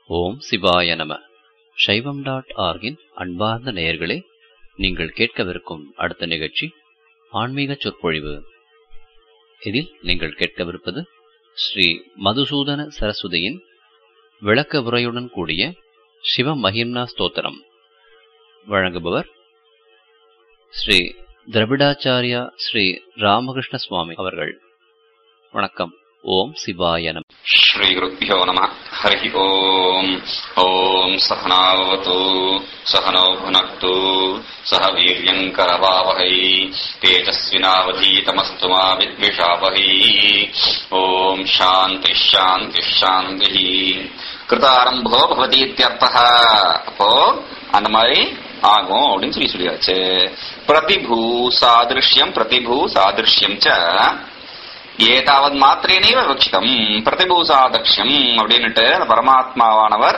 ஓம் சிவாய நம சைவம் டாட் ஆர்கின் அன்பார்ந்த நேயர்களே நீங்கள் கேட்கவிருக்கும் அடுத்த நிகழ்ச்சி ஆன்மீக சொற்பொழிவு இதில் நீங்கள் கேட்கவிருப்பது ஸ்ரீ மதுசூதன சரஸ்வதியின் விளக்க உரையுடன் கூடிய சிவ மகிம்னா ஸ்தோத்திரம் வழங்குபவர் ஸ்ரீ திரவிடாச்சாரியா ஸ்ரீ ராமகிருஷ்ண சுவாமி அவர்கள் வணக்கம் ஓம் சிவாய நம श्रीगुरुभ्यो नमः हरिः ओम् ॐ सहनावतु सहनौ भुनक्तु सह वीर्यम् करवावहै तेजस्विनावधीतमस्तु मा विद्विषावहै ॐ शान्तिः शान्तिः शान्तिः கிருதாரம்போ பவதி இத்தியர்த்தः அப்போ அந்த மாதிரி ஆகும் அப்படின்னு சொல்லி சொல்லியாச்சு பிரதிபூ சாதிருஷ்யம் பிரதிபூ சாதிருஷ்யம் ச ஏதாவது மாத்திரேனேவ விவக்ஷிதம் பிரதிபூசாதக்ஷம் அப்படின்னுட்டு அந்த பரமாத்மாவானவர்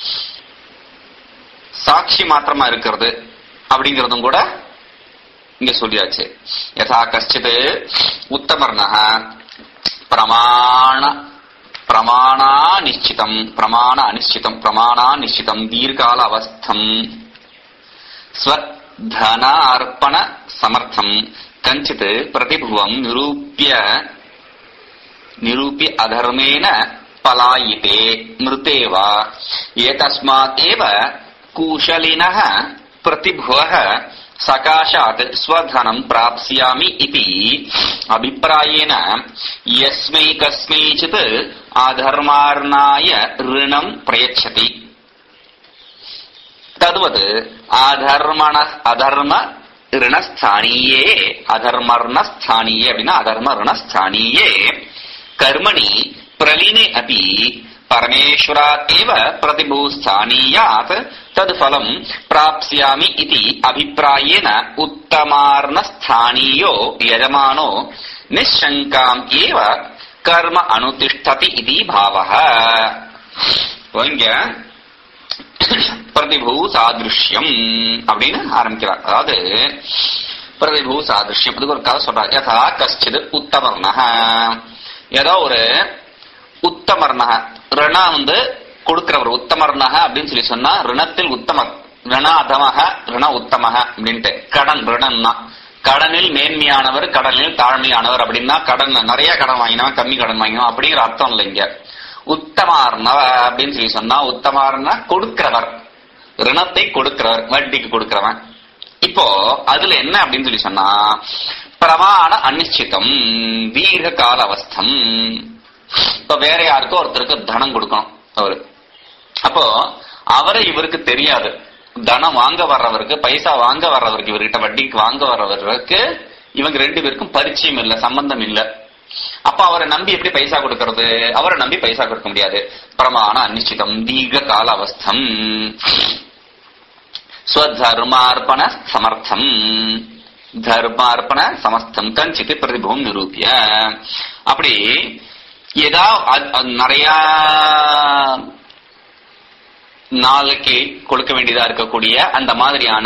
சாட்சி மாத்திரமா இருக்கிறது அப்படிங்கறதும் கூட இங்க சொல்லியாச்சு யதா கஷ்டித் உத்தமர்ணக பிரமாண பிரமாணா நிச்சிதம் பிரமாண அனிச்சிதம் பிரமாணா நிச்சிதம் தீர்கால அவஸ்தம் ஸ்வதன அர்ப்பண சமர்த்தம் கஞ்சித் பிரதிபுவம் நிரூபிய निरूप्य अधर्मेण पलायिते मृते वा एतस्मात् एव कुशलिनः प्रतिभुवः सकाशात् स्वधनं प्राप्स्यामि इति अभिप्रायेण यस्मै कस्मैचित् अधर्मार्णाय ऋणं प्रयच्छति तद्वत् अधर्मण अधर्म ऋणस्थानीये अधर्मर्णस्थानीये அப்படின்னா அதர்ம ऋणस्थानीये कर्मणि प्रलीने अपि परमेश्वरात् एव प्रतिभूस्थानीयात् तद् फलम् प्राप्स्यामि इति अभिप्रायेण उत्तमार्णस्थानीयो यजमानो निःशङ्काम् एव कर्म अनुतिष्ठति इति भावः இங்க பிரதிபூ சாதிருஷ்யம் அப்படின்னு ஆரம்பிக்கிறார் அதாவது பிரதிபூ சாதிருஷ்யம் அதுக்கு ஒரு கதை சொல்றார் யதா கஷ்டித் உத்தமர்ணக ஏதோ ஒரு உத்தமர்ணக ரிணா வந்து கொடுக்கிறவர் உத்தமர்ணக அப்படின்னு சொல்லி சொன்னா ரிணத்தில் உத்தமர் ரிண அதமக ரிண உத்தமக அப்படின்ட்டு கடன் ரிணன்னா கடனில் மேன்மையானவர் கடனில் தாழ்மையானவர் அப்படின்னா கடன் நிறைய கடன் வாங்கினவன் கம்மி கடன் வாங்கினவன் அப்படிங்கிற அர்த்தம் இல்லை இங்க உத்தமார்ணவ அப்படின்னு சொல்லி சொன்னா உத்தமார்னா கொடுக்கிறவர் ரிணத்தை கொடுக்கிறவர் வட்டிக்கு கொடுக்கிறவன் இப்போ அதுல என்ன அப்படின்னு சொல்லி சொன்னா பிரமாண அனிச்சிதம் தீர்க்க கால அவஸ்தம் இப்ப வேற யாருக்கோ ஒருத்தருக்கு தனம் கொடுக்கணும் அவரு அப்போ அவரை இவருக்கு தெரியாது தனம் வாங்க வர்றவருக்கு பைசா வாங்க வர்றவருக்கு இவர்கிட்ட வட்டிக்கு வாங்க வர்றவருக்கு இவங்க ரெண்டு பேருக்கும் பரிச்சயம் இல்ல சம்பந்தம் இல்ல அப்ப அவரை நம்பி எப்படி பைசா கொடுக்கறது அவரை நம்பி பைசா கொடுக்க முடியாது பிரமாண அனிச்சிதம் தீர்க்க கால அவஸ்தம் ஸ்வதர்மார்ப்பண சமர்த்தம் தர்மார்ப்பண சமஸ்தம் கஞ்சித்து பிரதிபம் நிரூபிய அப்படி ஏதாவது நிறைய நாளைக்கு கொடுக்க வேண்டியதா இருக்கக்கூடிய அந்த மாதிரியான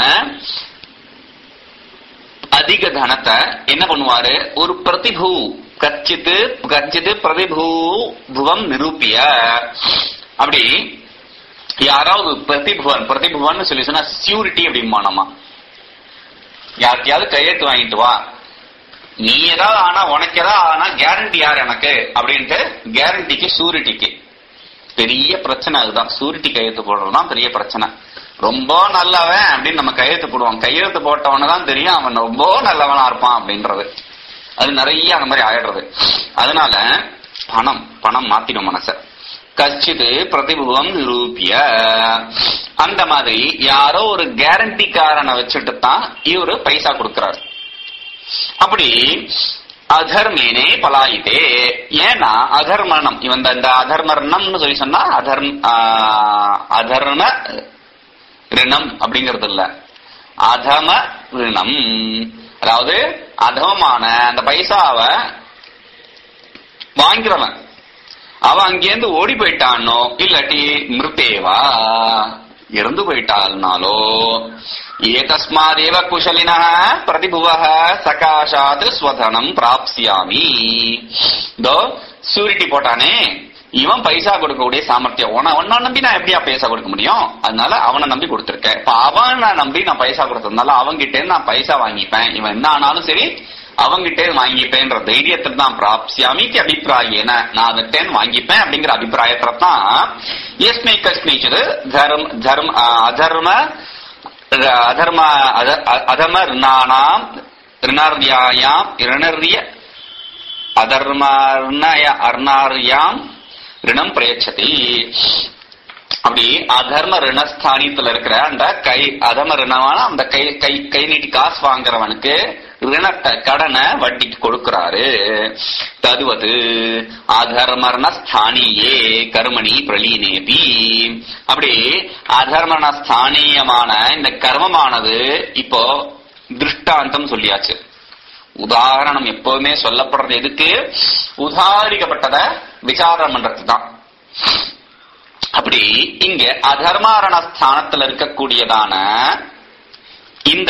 அதிக தனத்தை என்ன பண்ணுவாரு ஒரு பிரதிபூ கச்சித்து கச்சித்து பிரதிபூ புவம் நிரூபிய அப்படி யாராவது பிரதிபுவன் பிரதிபுவன் சொல்லி சொன்னா சியூரிட்டி அப்படிமானமா யாருக்கையாவது கையெழுத்து வாங்கிட்டு வா நீ ஏதாவது ஆனா உனக்கு ஏதாவது ஆனா கேரண்டி யார் எனக்கு அப்படின்ட்டு கேரண்டிக்கு சூரிட்டிக்கு பெரிய பிரச்சனை அதுதான் சூரிட்டி கையெழுத்து போடுறதுதான் பெரிய பிரச்சனை ரொம்ப நல்லவன் அப்படின்னு நம்ம கையெழுத்து போடுவோம் கையெழுத்து போட்டவன தான் தெரியும் அவன் ரொம்ப நல்லவனா இருப்பான் அப்படின்றது அது நிறைய அந்த மாதிரி ஆயிடுறது அதனால பணம் பணம் மாத்திடும் மனச கச்சிது பிரதிபுவம் நிரூபிய அந்த மாதிரி யாரோ ஒரு கேரண்டிக்காரனை வச்சுட்டு தான் இவரு பைசா கொடுக்கிறார் அப்படி அதர்மேனே பலாயிதே ஏன்னா அதர்மணம் இவன் இந்த அதர்மர்ணம்னு சொல்லி சொன்னா அதர்ம அதர்ம ரிணம் அப்படிங்கிறது இல்ல அதம ரிணம் அதாவது அதமமான அந்த பைசாவை வாங்கிறவன் அவன் அங்கேருந்து ஓடி போயிட்டானோ இல்லாட்டி மிருத்தேவா இறந்து போயிட்டால்னாலோ ஏதஸ்மாதேவ குஷலின பிரதிபுவ சகாஷாத் ஸ்வதனம் பிராப்சியாமி இதோ சூரிட்டி போட்டானே இவன் பைசா கொடுக்கக்கூடிய சாமர்த்தியம் உன ஒன்ன நம்பி நான் எப்படியா பைசா கொடுக்க முடியும் அதனால அவனை நம்பி கொடுத்திருக்கேன் இப்ப அவனை நம்பி நான் பைசா கொடுத்ததுனால அவன்கிட்ட இருந்து நான் பைசா வாங்கிப்பேன் இவன் என்ன ஆனாலும் சரி அவங்கிட்டே வாங்கிப்பேன்ற தைரியத்தில் தான் பிராப்சியாமிக்கு அபிப்பிராயேன நான் அதட்டே வாங்கிப்பேன் அப்படிங்கிற அபிப்பிராயத்துல தான் எஸ்மை கஸ்மிச்சது தர்ம தர்ம அதர்ம அதர்ம அத- அதர்ம ரிணானாம் ரிணர்யாயாம் ரிணர்ய அதர்மர்ணய அர்ணார்யாம் ரிணம் பிரயச்சதி அப்படி அதர்ம ரிணஸ்தானியத்துல இருக்கிற அந்த கை அதர்ம ரிணமான அந்த கை கை கை நீட்டி காசு வாங்குறவனுக்கு ரிணத்தை கடனை வட்டிக்கு கொடுக்கிறாரு ததுவது அதர்மர்ண ஸ்தானியே கர்மணி பிரலீனேபி அப்படி அதர்மண ஸ்தானியமான இந்த கர்மமானது இப்போ திருஷ்டாந்தம் சொல்லியாச்சு உதாரணம் எப்பவுமே சொல்லப்படுறது எதுக்கு உதாரிக்கப்பட்டத விசாரம் பண்றது தான் அப்படி இங்க அதர்மாரண ஸ்தானத்துல இருக்கக்கூடியதான இந்த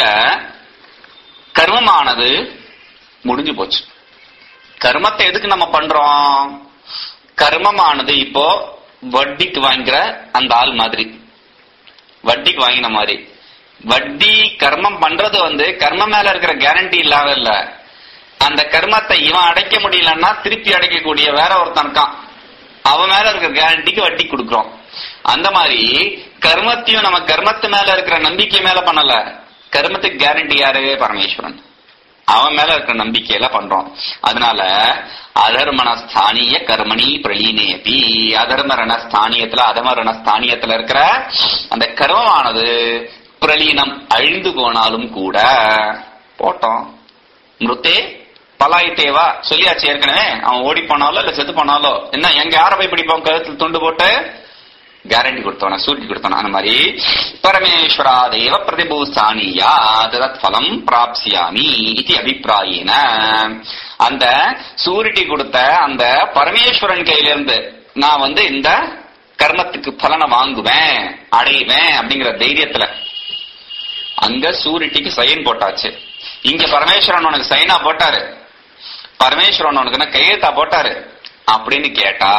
கர்மமானது முடிஞ்சு போச்சு கர்மத்தை எதுக்கு நம்ம பண்றோம் கர்மமானது இப்போ வட்டிக்கு வாங்கிற அந்த ஆள் மாதிரி வட்டிக்கு வாங்கின மாதிரி வட்டி கர்மம் பண்றது வந்து கர்மம் மேல இருக்கிற கேரண்டி இல்லாத இல்ல அந்த கர்மத்தை இவன் அடைக்க முடியலன்னா திருப்பி அடைக்கக்கூடிய வேற ஒருத்தன் இருக்கான் அவன் மேல இருக்கிற கேரண்டிக்கு வட்டி கொடுக்கிறோம் அந்த மாதிரி கர்மத்தையும் நம்ம கர்மத்து மேல இருக்கிற நம்பிக்கை மேல பண்ணல கர்மத்துக்கு கேரண்டி யாரு பரமேஸ்வரன் அவன் மேல இருக்கிற நம்பிக்கையில பண்றோம் அதனால அதர்மண ஸ்தானிய கர்மணி பிரலீனேபி அதர்மரண ஸ்தானியத்துல அதமரண ஸ்தானியத்துல இருக்கிற அந்த கர்மமானது பிரலீனம் அழிந்து போனாலும் கூட போட்டோம் மிருத்தே பலாயித்தேவா சொல்லியாச்சு ஏற்கனவே அவன் ஓடி போனாலோ இல்ல செத்து போனாலோ என்ன எங்க யார போய் பிடிப்போம் கழுத்தில் துண்டு போட்டு கேரண்டி கொடுத்தவன சூட்டி கொடுத்தவன அந்த மாதிரி பரமேஸ்வரா தேவ பிரதிபூஸ்தானியா தத் பலம் பிராப்சியாமி இது அபிப்பிராயின அந்த சூரிட்டி கொடுத்த அந்த பரமேஸ்வரன் கையிலிருந்து நான் வந்து இந்த கர்மத்துக்கு பலனை வாங்குவேன் அடைவேன் அப்படிங்கிற தைரியத்துல அங்க சூரிட்டிக்கு சைன் போட்டாச்சு இங்க பரமேஸ்வரன் உனக்கு சைனா போட்டாரு பரமேஸ்வரன் உனக்கு என்ன கையெழுத்தா போட்டாரு அப்படின்னு கேட்டா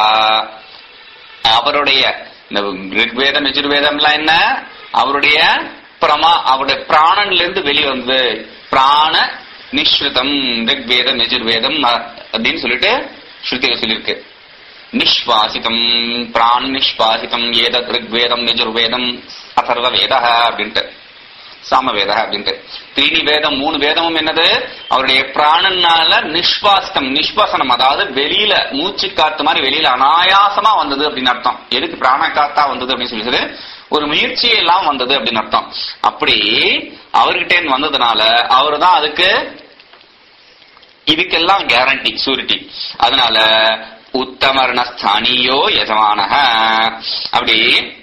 அவருடைய இந்த ரிக்வேதம் யஜுர்வேதம்லாம் என்ன அவருடைய பிரமா அவருடைய பிராணன்ல இருந்து வெளியே வந்து பிராண நிஸ்ருதம் ரிக்வேதம் யஜுர்வேதம் அ- அப்படின்னு சொல்லிட்டு ஸ்ருதிகள் சொல்லியிருக்கு நிஷ்வாசிதம் பிராண நிஷ்வாசிதம் ஏதத் ரிக்வேதம் யஜுர்வேதம் அதர்வ வேத அப்படின்ட்டு சாமவேத அப்படின்ட்டு தீனி வேதம் மூணு வேதமும் என்னது அவருடைய பிராணனால நிஷ்வாசனம் நிஷ்வாசனம் அதாவது வெளியில மூச்சு காத்து மாதிரி வெளியில அனாயாசமா வந்தது அப்படின்னு அர்த்தம் எதுக்கு பிராண காத்தா வந்தது அப்படின்னு சொல்லி சொல்லி ஒரு முயற்சி எல்லாம் வந்தது அப்படின்னு அர்த்தம் அப்படி அவர்கிட்ட வந்ததுனால அவரு தான் அதுக்கு இதுக்கெல்லாம் கேரண்டி சூரிட்டி அதனால உத்தமரண ஸ்தானியோ எஜமானக அப்படி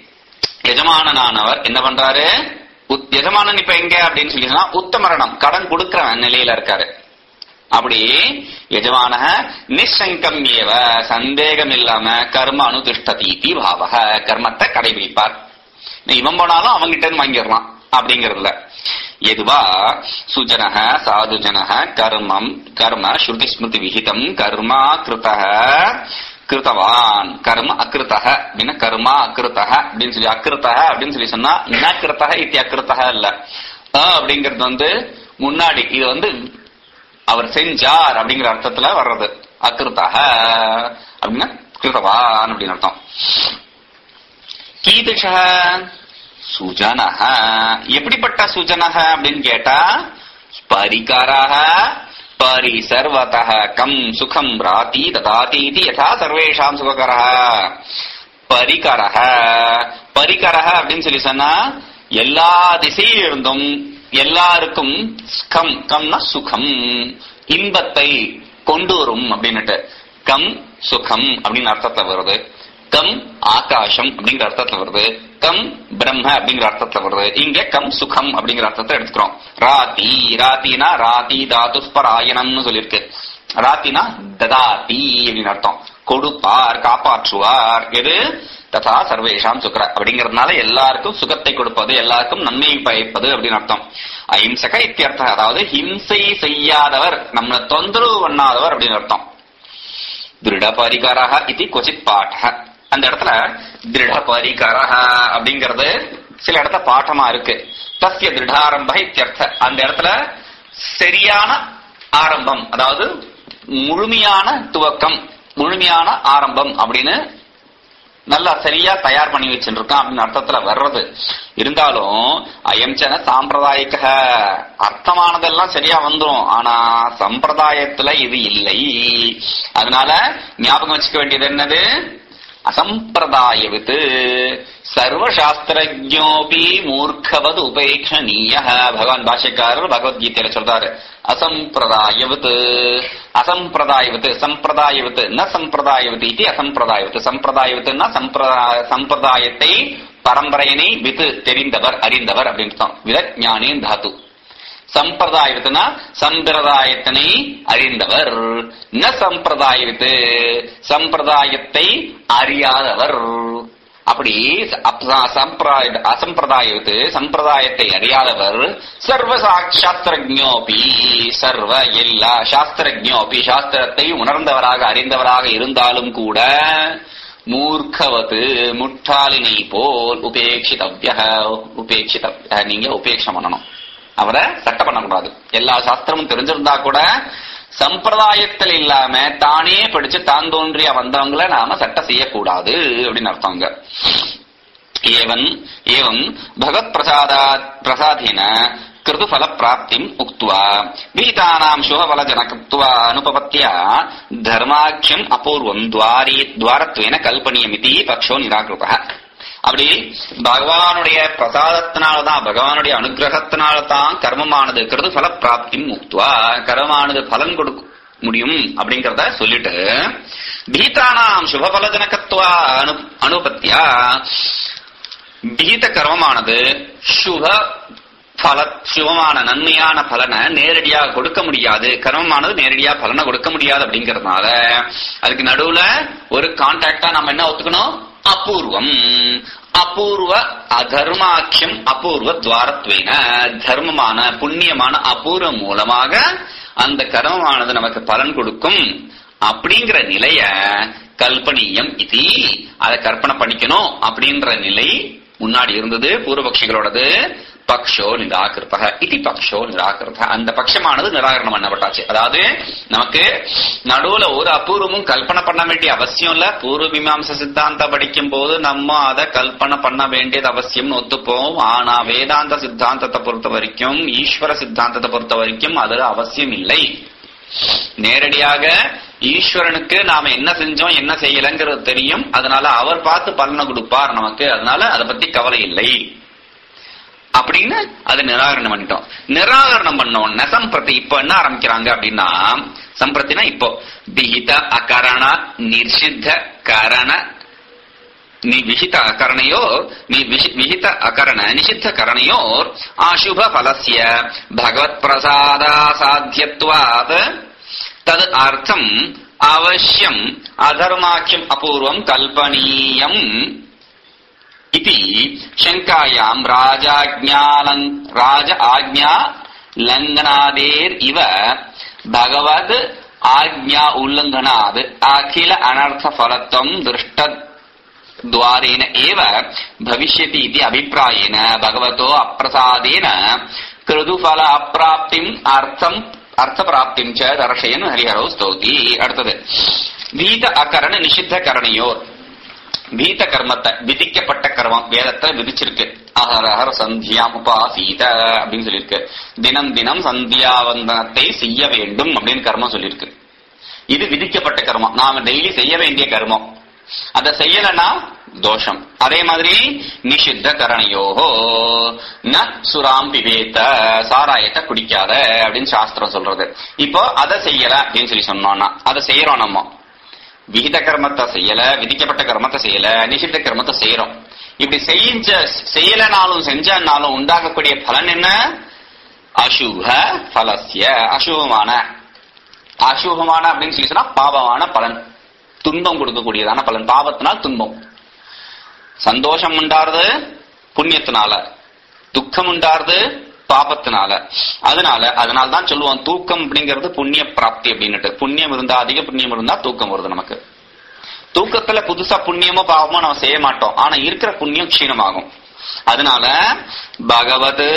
எஜமானனானவர் என்ன பண்றாரு உத்- எஜமானன் இப்ப எங்க அப்படின்னு சொல்லி சொன்னா உத்தமரணம் கடன் கொடுக்கிற நிலையில இருக்காரு அப்படி எஜமானக நிசங்கம் ஏவ சந்தேகம் இல்லாம கர்ம அனுதிஷ்டதீதி பாவக கர்மத்தை கடைபிடிப்பார் இவன் போனாலும் அவங்கிட்ட இருந்து வாங்கிடலாம் அப்படிங்கறதுல எதுவா சுஜனக சாதுஜனக கர்மம் கர்ம ஸ்ருதி ஸ்மிருதி விகிதம் கர்மா கிருதக கிருத்தவான் கர்ம அக்கிருத்தக அப்படின்னா கர்மா அக்கிருத்தக அப்படின்னு சொல்லி அக்கிருத்தக அப்படின்னு சொல்லி சொன்னா ந கிருத்தக இத்தி அக்கிருத்தக இல்ல அ அப்படிங்கிறது வந்து முன்னாடி இது வந்து அவர் செஞ்சார் அப்படிங்கிற அர்த்தத்துல வர்றது அக்கிருத்தக அப்படின்னா கிருத்தவான் அப்படின்னு அர்த்தம் கீதுஷ சுஜனக எப்படிப்பட்ட சுஜனக அப்படின்னு கேட்டா பரிகாராக பரிசர்வதः கம் சுகம் ராதி ததாதி இது யதா சர்வேஷாம் சுககரः பரிகரக பரிகரக அப்படின்னு சொல்லி சொன்னா எல்லா திசையிலிருந்தும் எல்லாருக்கும் கம் கம்னா சுகம் இன்பத்தை கொண்டு வரும் அப்படின்னுட்டு கம் சுகம் அப்படின்னு அர்த்தத்துல வருது கம் ஆகாசம் அப்படிங்கிற அர்த்தத்துல வருது கம் பிரம்ம அப்படிங்கிற அர்த்தத்துல வருது இங்க கம் சுகம் அப்படிங்கிற அர்த்தத்தை எடுத்துக்கிறோம் ராதி ராத்தினா ராதி தாத்து பராயணம்னு சொல்லியிருக்கு ராத்தினா ததாதி அப்படின்னு அர்த்தம் கொடுப்பார் காப்பாற்றுவார் எது ததா சர்வேஷாம் சுக்கர அப்படிங்கறதுனால எல்லாருக்கும் சுகத்தை கொடுப்பது எல்லாருக்கும் நன்மை பயப்பது அப்படின்னு அர்த்தம் அஹிம்சக இத்தியர்த்தம் அதாவது ஹிம்சை செய்யாதவர் நம்மளை தொந்தரவு பண்ணாதவர் அப்படின்னு அர்த்தம் திருட பரிகாரா இது கொச்சித் பாட அந்த இடத்துல திருட பரிகாரா அப்படிங்கறது சில இடத்துல பாட்டமா இருக்கு தஸ்ய திருடாரம்ப இத்தியர்த்த அந்த இடத்துல சரியான ஆரம்பம் அதாவது முழுமையான துவக்கம் முழுமையான ஆரம்பம் அப்படின்னு நல்லா சரியா தயார் பண்ணி வச்சுருக்கான் அப்படின்னு அர்த்தத்துல வர்றது இருந்தாலும் அயம்சன சாம்பிரதாயிக அர்த்தமானதெல்லாம் சரியா வந்துரும் ஆனா சம்பிரதாயத்துல இது இல்லை அதனால ஞாபகம் வச்சுக்க வேண்டியது என்னது அசம்பிரதாயவித்து சர்வசாஸ்திரஜோபி மூர்க்கவது உபேட்சணீய பகவான் பாஷ்யக்காரர் பகவத்கீதையில சொல்றாரு அசம்பிரதாயவத் அசம்பிரதாயவத் சம்பிரதாயவத் ந சம்பிரதாயவத் இது அசம்பிரதாயவத் சம்பிரதாயவத்னா சம்பிரதாயத்தை பரம்பரையினை வித்து தெரிந்தவர் அறிந்தவர் அப்படின்னு வித ஞானின் தாத்து சம்பிரதாயத்தினா சம்பிரதாயத்தினை அறிந்தவர் ந சம்பிரதாயத்து சம்பிரதாயத்தை அறியாதவர் அப்படி அசம்பிரதாயத்து சம்பிரதாயத்தை அறியாதவர் சர்வ சாஸ்திரஜோபி சர்வ எல்லா சாஸ்திரஜோபி சாஸ்திரத்தை உணர்ந்தவராக அறிந்தவராக இருந்தாலும் கூட மூர்க்கவத்து முட்டாளினை போல் உபேட்சிதவ்ய உபேட்சிதவ்ய நீங்க உபேட்சம் பண்ணணும் அவரை சட்டை பண்ணக்கூடாது எல்லா சாஸ்திரமும் தெரிஞ்சிருந்தா கூட சம்பிரதாயத்தில் இல்லாம தானே படிச்சு தான் தோன்றிய வந்தவங்களை நாம சட்டை செய்யக்கூடாது அப்படின்னு அர்த்தங்க ஏவன் ஏவம் பகவத் பிரசாதா பிரசாதேன கிருதுஃபல பிராப்திம் உக்துவா வீதானாம் சுகபல ஜனகத்வா அனுபவத்தியா தர்மாக்கியம் அபூர்வம் துவாரி துவாரத்வேன கல்பனியமிதி பக்ஷோ நிராகிருத அப்படி பகவானுடைய பிரசாதத்தினால்தான் பகவானுடைய அனுகிரகத்தினால்தான் கர்மமானது கிருது பல பிராப்தி முக்துவா கர்மமானது பலன் கொடுக்க முடியும் அப்படிங்கறத சொல்லிட்டு பீதானாம் சுபபலஜனகத்துவா அனு அனுபத்தியா பீத கர்மமானது சுப பல சுபமான நன்மையான பலனை நேரடியாக கொடுக்க முடியாது கர்மமானது நேரடியா பலனை கொடுக்க முடியாது அப்படிங்கறதுனால அதுக்கு நடுவுல ஒரு கான்டாக்டா நம்ம என்ன ஒத்துக்கணும் அபூர்வம் அபூர்வ அதர்மாக்கியம் அபூர்வ துவாரத்வேன தர்மமான புண்ணியமான அபூர்வம் மூலமாக அந்த கர்மமானது நமக்கு பலன் கொடுக்கும் அப்படிங்கிற நிலைய கல்பனீயம் இது அதை கற்பனை பண்ணிக்கணும் அப்படின்ற நிலை முன்னாடி இருந்தது பூர்வபக்ஷிகளோடது பக்ஷோ நிராகிருத்தக இது பக்ஷோ நிராகிருத்த அந்த பட்சமானது நிராகரணம் பண்ணப்பட்டாச்சு அதாவது நமக்கு நடுவுல ஒரு அபூர்வமும் கல்பனை பண்ண வேண்டிய அவசியம் இல்ல பூர்வ மீமாம்ச சித்தாந்தம் படிக்கும் போது நம்ம அதை கல்பனை பண்ண வேண்டியது அவசியம்னு ஒத்துப்போம் ஆனா வேதாந்த சித்தாந்தத்தை பொறுத்த வரைக்கும் ஈஸ்வர சித்தாந்தத்தை பொறுத்த வரைக்கும் அது அவசியம் இல்லை நேரடியாக ஈஸ்வரனுக்கு நாம என்ன செஞ்சோம் என்ன செய்யலங்கிறது தெரியும் அதனால அவர் பார்த்து பலனை கொடுப்பார் நமக்கு அதனால அதை பத்தி கவலை இல்லை அப்படின்னு அதை நிராகரணம் பண்ணிட்டோம் நிராகரணம் பண்ணோம் நெசம்பிரதி இப்ப என்ன ஆரம்பிக்கிறாங்க அப்படின்னா சம்பிரத்தினா இப்போ விஹித அகரண நிர்சித்த கரண நீ விஹித அகரணையோர் நீ விஹித அகரண நிஷித்த கரணையோர் அசுப பலசிய பகவத் பிரசாதா சாத்தியத்வாத் தது அர்த்தம் அவசியம் அதர்மாக்கியம் அபூர்வம் கல்பனீயம் इति शङ्कायाम् राजाज्ञालङ् राज आज्ञा लङ्घनादेर् इव भगवद् आज्ञा उल्लङ्घनाद् अखिल अनर्थफलत्वम् दृष्ट द्वारेण एव भविष्यति इति अभिप्रायेण भगवतो अप्रसादेन कृदुफल अप्राप्तिम् अर्थम् अर्थप्राप्तिम् च दर्शयन् हरिहरौ स्तौति அடுத்தது வீத அகரண நிஷித்த கரணையோர் வீத கர்மத்தை விதிக்கப்பட்ட கர்மம் வேதத்தை விதிச்சிருக்கு அகரஹர் சந்தியாம் உபாசீத அப்படின்னு சொல்லியிருக்கு தினம் தினம் சந்தியாவந்தனத்தை செய்ய வேண்டும் அப்படின்னு கர்மம் சொல்லியிருக்கு இது விதிக்கப்பட்ட கர்மம் நாம டெய்லி செய்ய வேண்டிய கர்மம் அதை செய்யலன்னா தோஷம் அதே மாதிரி நிஷித்த கரணையோகோ ந சுராம் பிவேத்த சாராயத்தை குடிக்காத அப்படின்னு சாஸ்திரம் சொல்றது இப்போ அதை செய்யல அப்படின்னு சொல்லி சொன்னோம்னா அதை செய்யறோம் நம்ம விகித கர்மத்தை செய்யல விதிக்கப்பட்ட கர்மத்தை செய்யல நிஷித்த கர்மத்தை செய்யறோம் இப்படி செஞ்ச செய்யலனாலும் செஞ்சனாலும் உண்டாகக்கூடிய பலன் என்ன அசுப பலசிய அசுபமான அசுபமான அப்படின்னு சொல்லி சொன்னா பாவமான பலன் துன்பம் கொடுக்கக்கூடியதான பலன் பாவத்தினால் துன்பம் சந்தோஷம் உண்டாருது புண்ணியத்தினால துக்கம் உண்டாருது பாபத்தினால அதனால அதனால தான் சொல்லுவோம் தூக்கம் அப்படிங்கிறது புண்ணிய பிராப்தி அப்படின்னுட்டு புண்ணியம் இருந்தா அதிக புண்ணியம் இருந்தா தூக்கம் வருது நமக்கு தூக்கத்துல புதுசா புண்ணியமோ பாவமோ நம்ம செய்ய மாட்டோம் ஆனா இருக்கிற புண்ணியம் க்ஷீணமாகும் அதனால பகவத்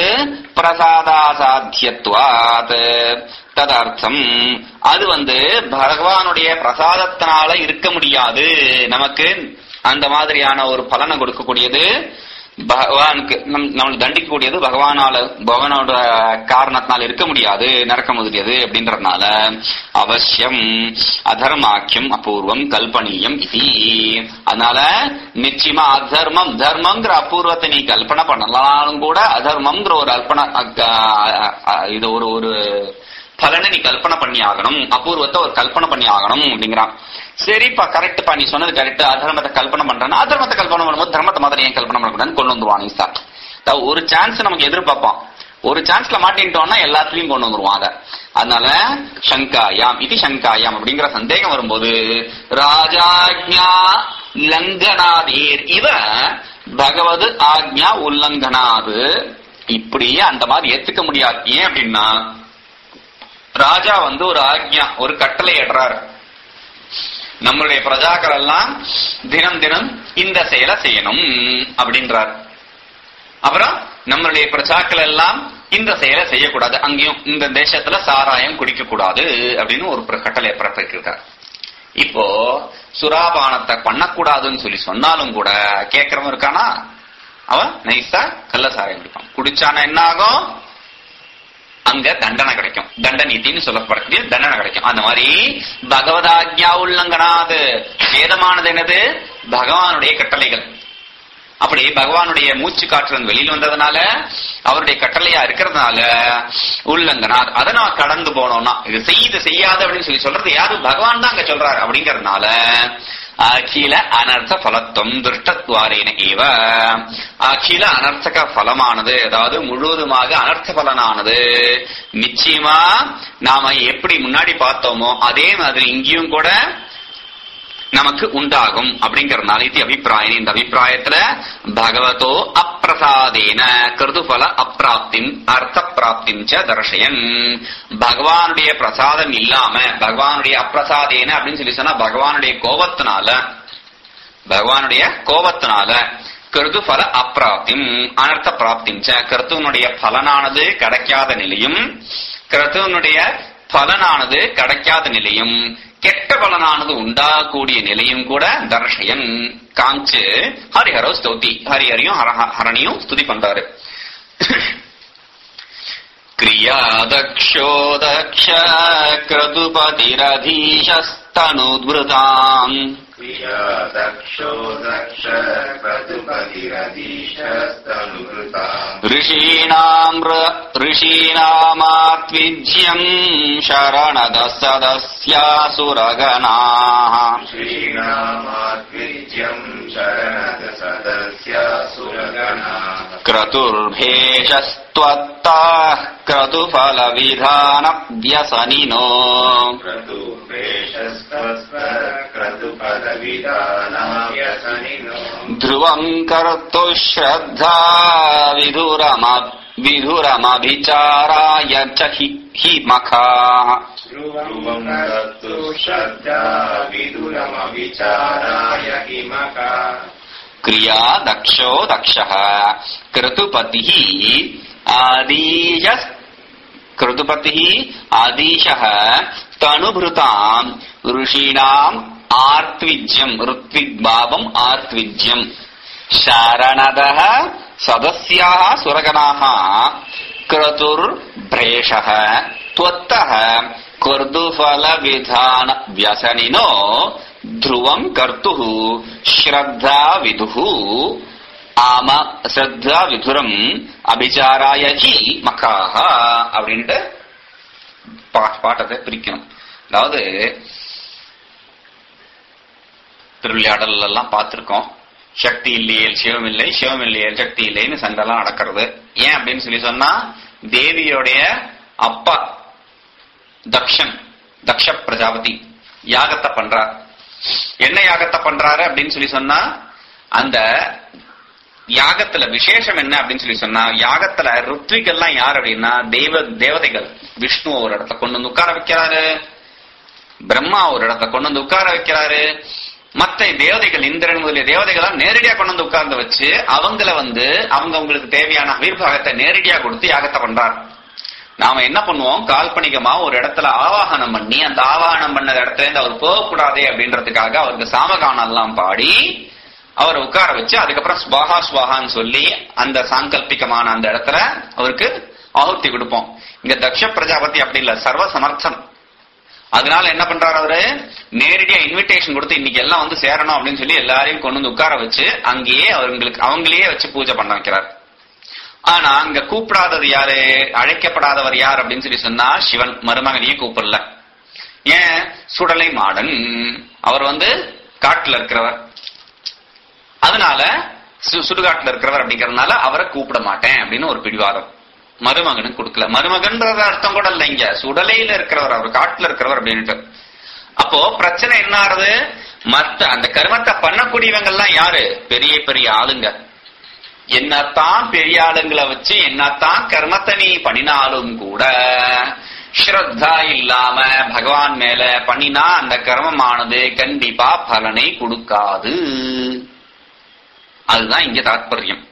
பிரசாதாசாத்தியத்வாத் ததர்த்தம் அது வந்து பகவானுடைய பிரசாதத்தினால இருக்க முடியாது நமக்கு அந்த மாதிரியான ஒரு பலனை கொடுக்கக்கூடியது பகவானுக்கு நம் நம்மளை தண்டிக்கக்கூடியது பகவானால பகவானோட காரணத்தினால இருக்க முடியாது நரக்க முடியாது அப்படின்றதுனால அவசியம் அதர்மாக்கியம் அபூர்வம் கல்பனீயம் இது அதனால நிச்சயமா அதர்மம் தர்மங்கிற அபூர்வத்தை நீ கல்பனை பண்ணலாலும் கூட அதர்மம்ங்கிற ஒரு அல்பன இது ஒரு ஒரு பலனை நீ கல்பனை பண்ணி ஆகணும் அபூர்வத்தை ஒரு கல்பனை பண்ணி ஆகணும் அப்படிங்கிறான் சரிப்பா கரெக்ட்ப்பா நீ சொன்னது கரெக்ட் அதர்மத்தை கல்பனை பண்றேன்னா அதர்மத்தை கல்பனை பண்ணும்போது தர்மத்தை மாதிரி ஏன் கல்பனை பண்ணக்கூடாதுன்னு கொண்டு வந்துருவான் ஈசா அதாவது ஒரு சான்ஸ் நமக்கு எதிர்பார்ப்போம் ஒரு சான்ஸ்ல மாட்டின்ட்டோம்னா எல்லாத்துலயும் கொண்டு வந்துருவான் அதை அதனால சங்காயாம் இது சங்காயாம் அப்படிங்கிற சந்தேகம் வரும்போது ராஜாஜ்ஞா லங்கனாதீர் இவ பகவது ஆக்ஞா உல்லங்கனாது இப்படியே அந்த மாதிரி ஏத்துக்க முடியாது ஏன் அப்படின்னா ராஜா வந்து ஒரு ஆக்ஞா ஒரு கட்டளை ஏற்றாரு நம்மளுடைய பிரஜாக்கள் எல்லாம் தினம் தினம் இந்த செயலை செய்யணும் அப்படின்றார் அப்புறம் நம்மளுடைய பிரஜாக்கள் எல்லாம் இந்த செயலை செய்யக்கூடாது அங்கேயும் இந்த தேசத்துல சாராயம் குடிக்க கூடாது அப்படின்னு ஒரு கட்டளை பிறப்பிருக்கார் இப்போ சுறாபானத்தை பண்ணக்கூடாதுன்னு சொல்லி சொன்னாலும் கூட கேட்கறவன் இருக்கானா அவன் நைஸா கள்ள சாராயம் குடிப்பான் குடிச்சானா என்ன ஆகும் அங்க தண்டனை கிடைக்கும் தண்டநீதினு சொல்லப்படக்கூடிய தண்டனை கிடைக்கும் அந்த மாதிரி பகவதாக்யா உல்லங்கனாது வேதமானது என்னது பகவானுடைய கட்டளைகள் அப்படி பகவானுடைய மூச்சு காற்று வெளியில் வந்ததுனால அவருடைய கட்டளையா இருக்கிறதுனால உள்ளங்கனார் அதை நான் கடந்து போனோம்னா இது செய்து செய்யாது அப்படின்னு சொல்லி சொல்றது யாரு பகவான் தான் அங்க சொல்றாரு அப்படிங்கறதுனால அகில அனர்த்த பலத்துவம் திருஷ்டத்வாரேன ஏவ அகில அனர்த்தக பலமானது அதாவது முழுவதுமாக அனர்த்த பலனானது நிச்சயமா நாம எப்படி முன்னாடி பார்த்தோமோ அதே மாதிரி இங்கேயும் கூட நமக்கு உண்டாகும் அப்படிங்கறதுனால இது அபிப்பிராயம் இந்த அபிப்பிராயத்துல பகவதோ அப்பிரசாதேன கிருதுபல அப்பிராப்தின் அர்த்த பிராப்தின் ச தர்ஷயன் பகவானுடைய பிரசாதம் இல்லாம பகவானுடைய அப்பிரசாதேன அப்படின்னு சொல்லி சொன்னா பகவானுடைய கோபத்தினால பகவானுடைய கோபத்தினால கிருது பல அப்பிராப்திம் அனர்த்த பிராப்திம் ச கிருத்துவனுடைய பலனானது கிடைக்காத நிலையும் கிருத்துவனுடைய பலனானது கிடைக்காத நிலையும் கெட்ட பலனானது உண்டாகக்கூடிய நிலையும் கூட தர்ஷயன் காமிச்சு ஹரிஹரோ ஸ்தோதி ஹரிஹரியும் ஹரணியும் ஸ்துதி பண்றாரு क्रियादक्षो दक्ष क्रतुपतिरधीशस्तनुद्वृताम् क्रियादक्षो दक्ष क्रतुपतिरधीशस्तनुवृताम् ऋषीणाम् र- ऋषीणामात्विज्यम् शरणदः सदस्यासुरगणाः श्रीणामाद्विज्यम् शरणद सदस्य सुरगणाः क्रतुर्भेषस्त्वत्ताः क्रतुफलविधानव्यसनिनो क्रतुभेषस्त्वस्व क्रतुपदविधानाव्यसनिनो ध्रुवम् कर्तुः श्रद्धा विधुरम विधुरमभिचाराय च हि हि मखाः ध्रुवम् दत्तु श्रद्धा विदुरमविचाराय हिमका क्रिया दक्षो दक्षः क्रतुपतिः आदीश क्रतुपतिः आदीशः तनुभृताम् ऋषीणाम् आर्त्विज्यम् ऋत्विग्भावम् आर्त्विज्यम् शारणदः सदस्याः सुरगणाः क्रतुर्भ्रेषः त्वत्तः कर्दुफलविधान व्यसनिनो ध्रुवम् कर्तुः श्रद्धा विदुः ஆம ஸ்ரத்தா விதுரம் அபிச்சாராய ஹி மக்காக அப்படின்ட்டு பா- பாட்டத்தை பிரிக்கணும் அதாவது திருவிளையாடல் எல்லாம் பார்த்திருக்கோம் சக்தி இல்லையே சிவம் இல்லை சிவம் இல்லையே சக்தி இல்லைன்னு சண்டெல்லாம் நடக்கிறது ஏன் அப்படின்னு சொல்லி சொன்னா தேவியோடைய அப்பா தக்ஷன் தக்ஷ பிரஜாபதி யாகத்தை பண்றார் என்ன யாகத்தை பண்றாரு அப்படின்னு சொல்லி சொன்னா அந்த யாகத்துல விசேஷம் என்ன அப்படின்னு சொல்லி சொன்னா யாகத்துல ருத்விகள்லாம் யார் அப்படின்னா தெய்வ தேவதைகள் விஷ்ணு ஒரு இடத்துல கொண்டு வந்து உட்கார வைக்கிறாரு பிரம்மா ஒரு இடத்துல கொண்டு வந்து உட்கார வைக்கிறாரு மத்த தேவதைகள் இந்திரன் முதலிய தேவதைகள் நேரடியா கொண்டு வந்து உட்கார்ந்து வச்சு அவங்கள வந்து அவங்க அவங்களுக்கு தேவையான அவிர்வாகத்தை நேரடியா கொடுத்து யாகத்தை பண்றார் நாம என்ன பண்ணுவோம் கால்பனிகமா ஒரு இடத்துல ஆவாகனம் பண்ணி அந்த ஆவாகனம் பண்ண இடத்துல இருந்து அவர் போகக்கூடாதே அப்படின்றதுக்காக அவருக்கு சாமகானம் எல்லாம் பாடி அவரை உட்கார வச்சு அதுக்கப்புறம் ஸ்வாஹா ஸ்வாஹான்னு சொல்லி அந்த சாங்கல்பிகமான அந்த இடத்துல அவருக்கு ஆಹುತಿ கொடுப்போம் இங்க தக்ஷ பிரஜாபதி அப்படி இல்ல சர்வ சமர்த்தம் அதனால என்ன பண்றாரு அவரு நேரடியா இன்விடேஷன் கொடுத்து இன்னைக்கு எல்லாம் வந்து சேரணும் அப்படின்னு சொல்லி எல்லாரையும் கொண்டு வந்து உட்கார வச்சு அங்கேயே அவங்களுக்கு அவங்களையே வச்சு பூஜை பண்ண வைக்கிறார் ஆனா அங்க கூப்பிடாதது யாரு அழைக்கப்படாதவர் யார் அப்படின்னு சொல்லி சொன்னா சிவன் மருமகனையும் கூப்பிடல ஏன் சுடலை மாடன் அவர் வந்து காட்டுல இருக்கிறவர் அதனால சு- சுடுகாட்டுல இருக்கிறவர் அப்படிங்கறதுனால அவரை கூப்பிட மாட்டேன் அப்படின்னு ஒரு பிடிவாதம் மருமகனுக்கு கொடுக்கல மருமகன்றது அர்த்தம் கூட இல்ல இங்க சுடலையில இருக்கிறவர் அவர் காட்டுல இருக்கிறவர் அப்படின்ட்டு அப்போ பிரச்சனை என்ன ஆறுது மத்த அந்த கர்மத்தை பண்ணக்கூடியவங்க எல்லாம் யாரு பெரிய பெரிய ஆளுங்க என்னத்தான் பெரிய ஆளுங்களை வச்சு என்னத்தான் கர்மத்தை நீ பண்ணினாலும் கூட ஸ்ரத்தா இல்லாம பகவான் மேல பண்ணினா அந்த கர்மமானது கண்டிப்பா பலனை கொடுக்காது அதுதான் இங்க தாத்பரியம்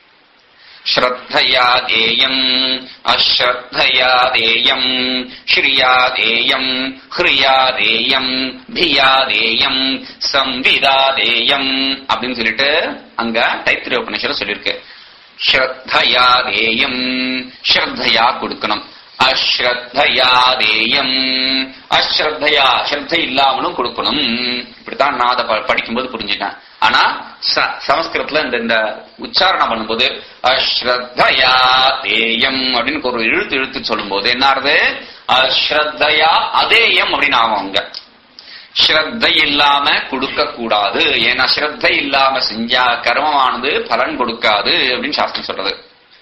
ஸ்ரத்தயா தேயம் அஸ்ரத்தயா தேயம் ஸ்ரீயா தேயம் ஹ்ரியா தேயம் பியா தேயம் சம்விதா தேயம் அப்படின்னு சொல்லிட்டு அங்க தைத்திரிய உபநிஷம் சொல்லியிருக்கு ஸ்ரத்தயா தேயம் ஸ்ரத்தையா கொடுக்கணும் அஸ்ரத்தையா தேயம் அஸ்ரத்தையா ஸ்ரத்தை இல்லாமலும் கொடுக்கணும் இப்படித்தான் நான் அதை ப- படிக்கும்போது புரிஞ்சுட்டேன் ஆனா ச- சமஸ்கிருதத்துல இந்த இந்த உச்சாரணம் பண்ணும்போது அஸ்ரத்தையா தேயம் அப்படின்னு ஒரு இழுத்து இழுத்து சொல்லும்போது என்ன ஆறுது அஸ்ரத்தையா அதேயம் அப்படின்னு ஆகும் அங்க ஸ்ரத்தை இல்லாம கொடுக்க கூடாது ஏன்னா ஸ்ரத்தை இல்லாம செஞ்சா கர்மமானது பலன் கொடுக்காது அப்படின்னு சாஸ்திரம் சொல்றது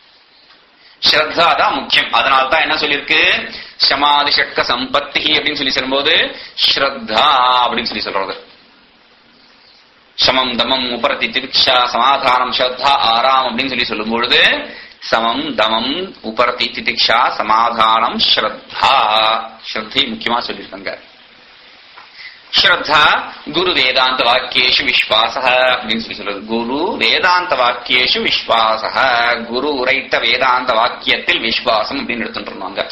ஸ்ரத்தா தான் முக்கியம் அதனால தான் என்ன சொல்லியிருக்கு சமாதி ஷட்க சம்பத்தி அப்படின்னு சொல்லி சொல்லும்போது ஸ்ரத்தா அப்படின்னு சொல்லி சொல்றது சமம் தமம் உபரதி திதிக்ஷா சமாதானம் ஸ்ரத்தா ஆறாம் அப்படின்னு சொல்லி சொல்லும் பொழுது சமம் தமம் உபரதி திதிக்ஷா சமாதானம் ஸ்ரத்தா ஸ்ரத்தை முக்கியமா சொல்லியிருக்காங்க ஸ்ரத்தா குரு வேதாந்த வாக்கியேஷு விஸ்வாச அப்படின்னு சொல்லி சொல்றது குரு வேதாந்த வாக்கியேஷு விஸ்வாச குரு உரைத்த வேதாந்த வாக்கியத்தில் விஸ்வாசம் அப்படின்னு எடுத்துட்டு இருந்தாங்க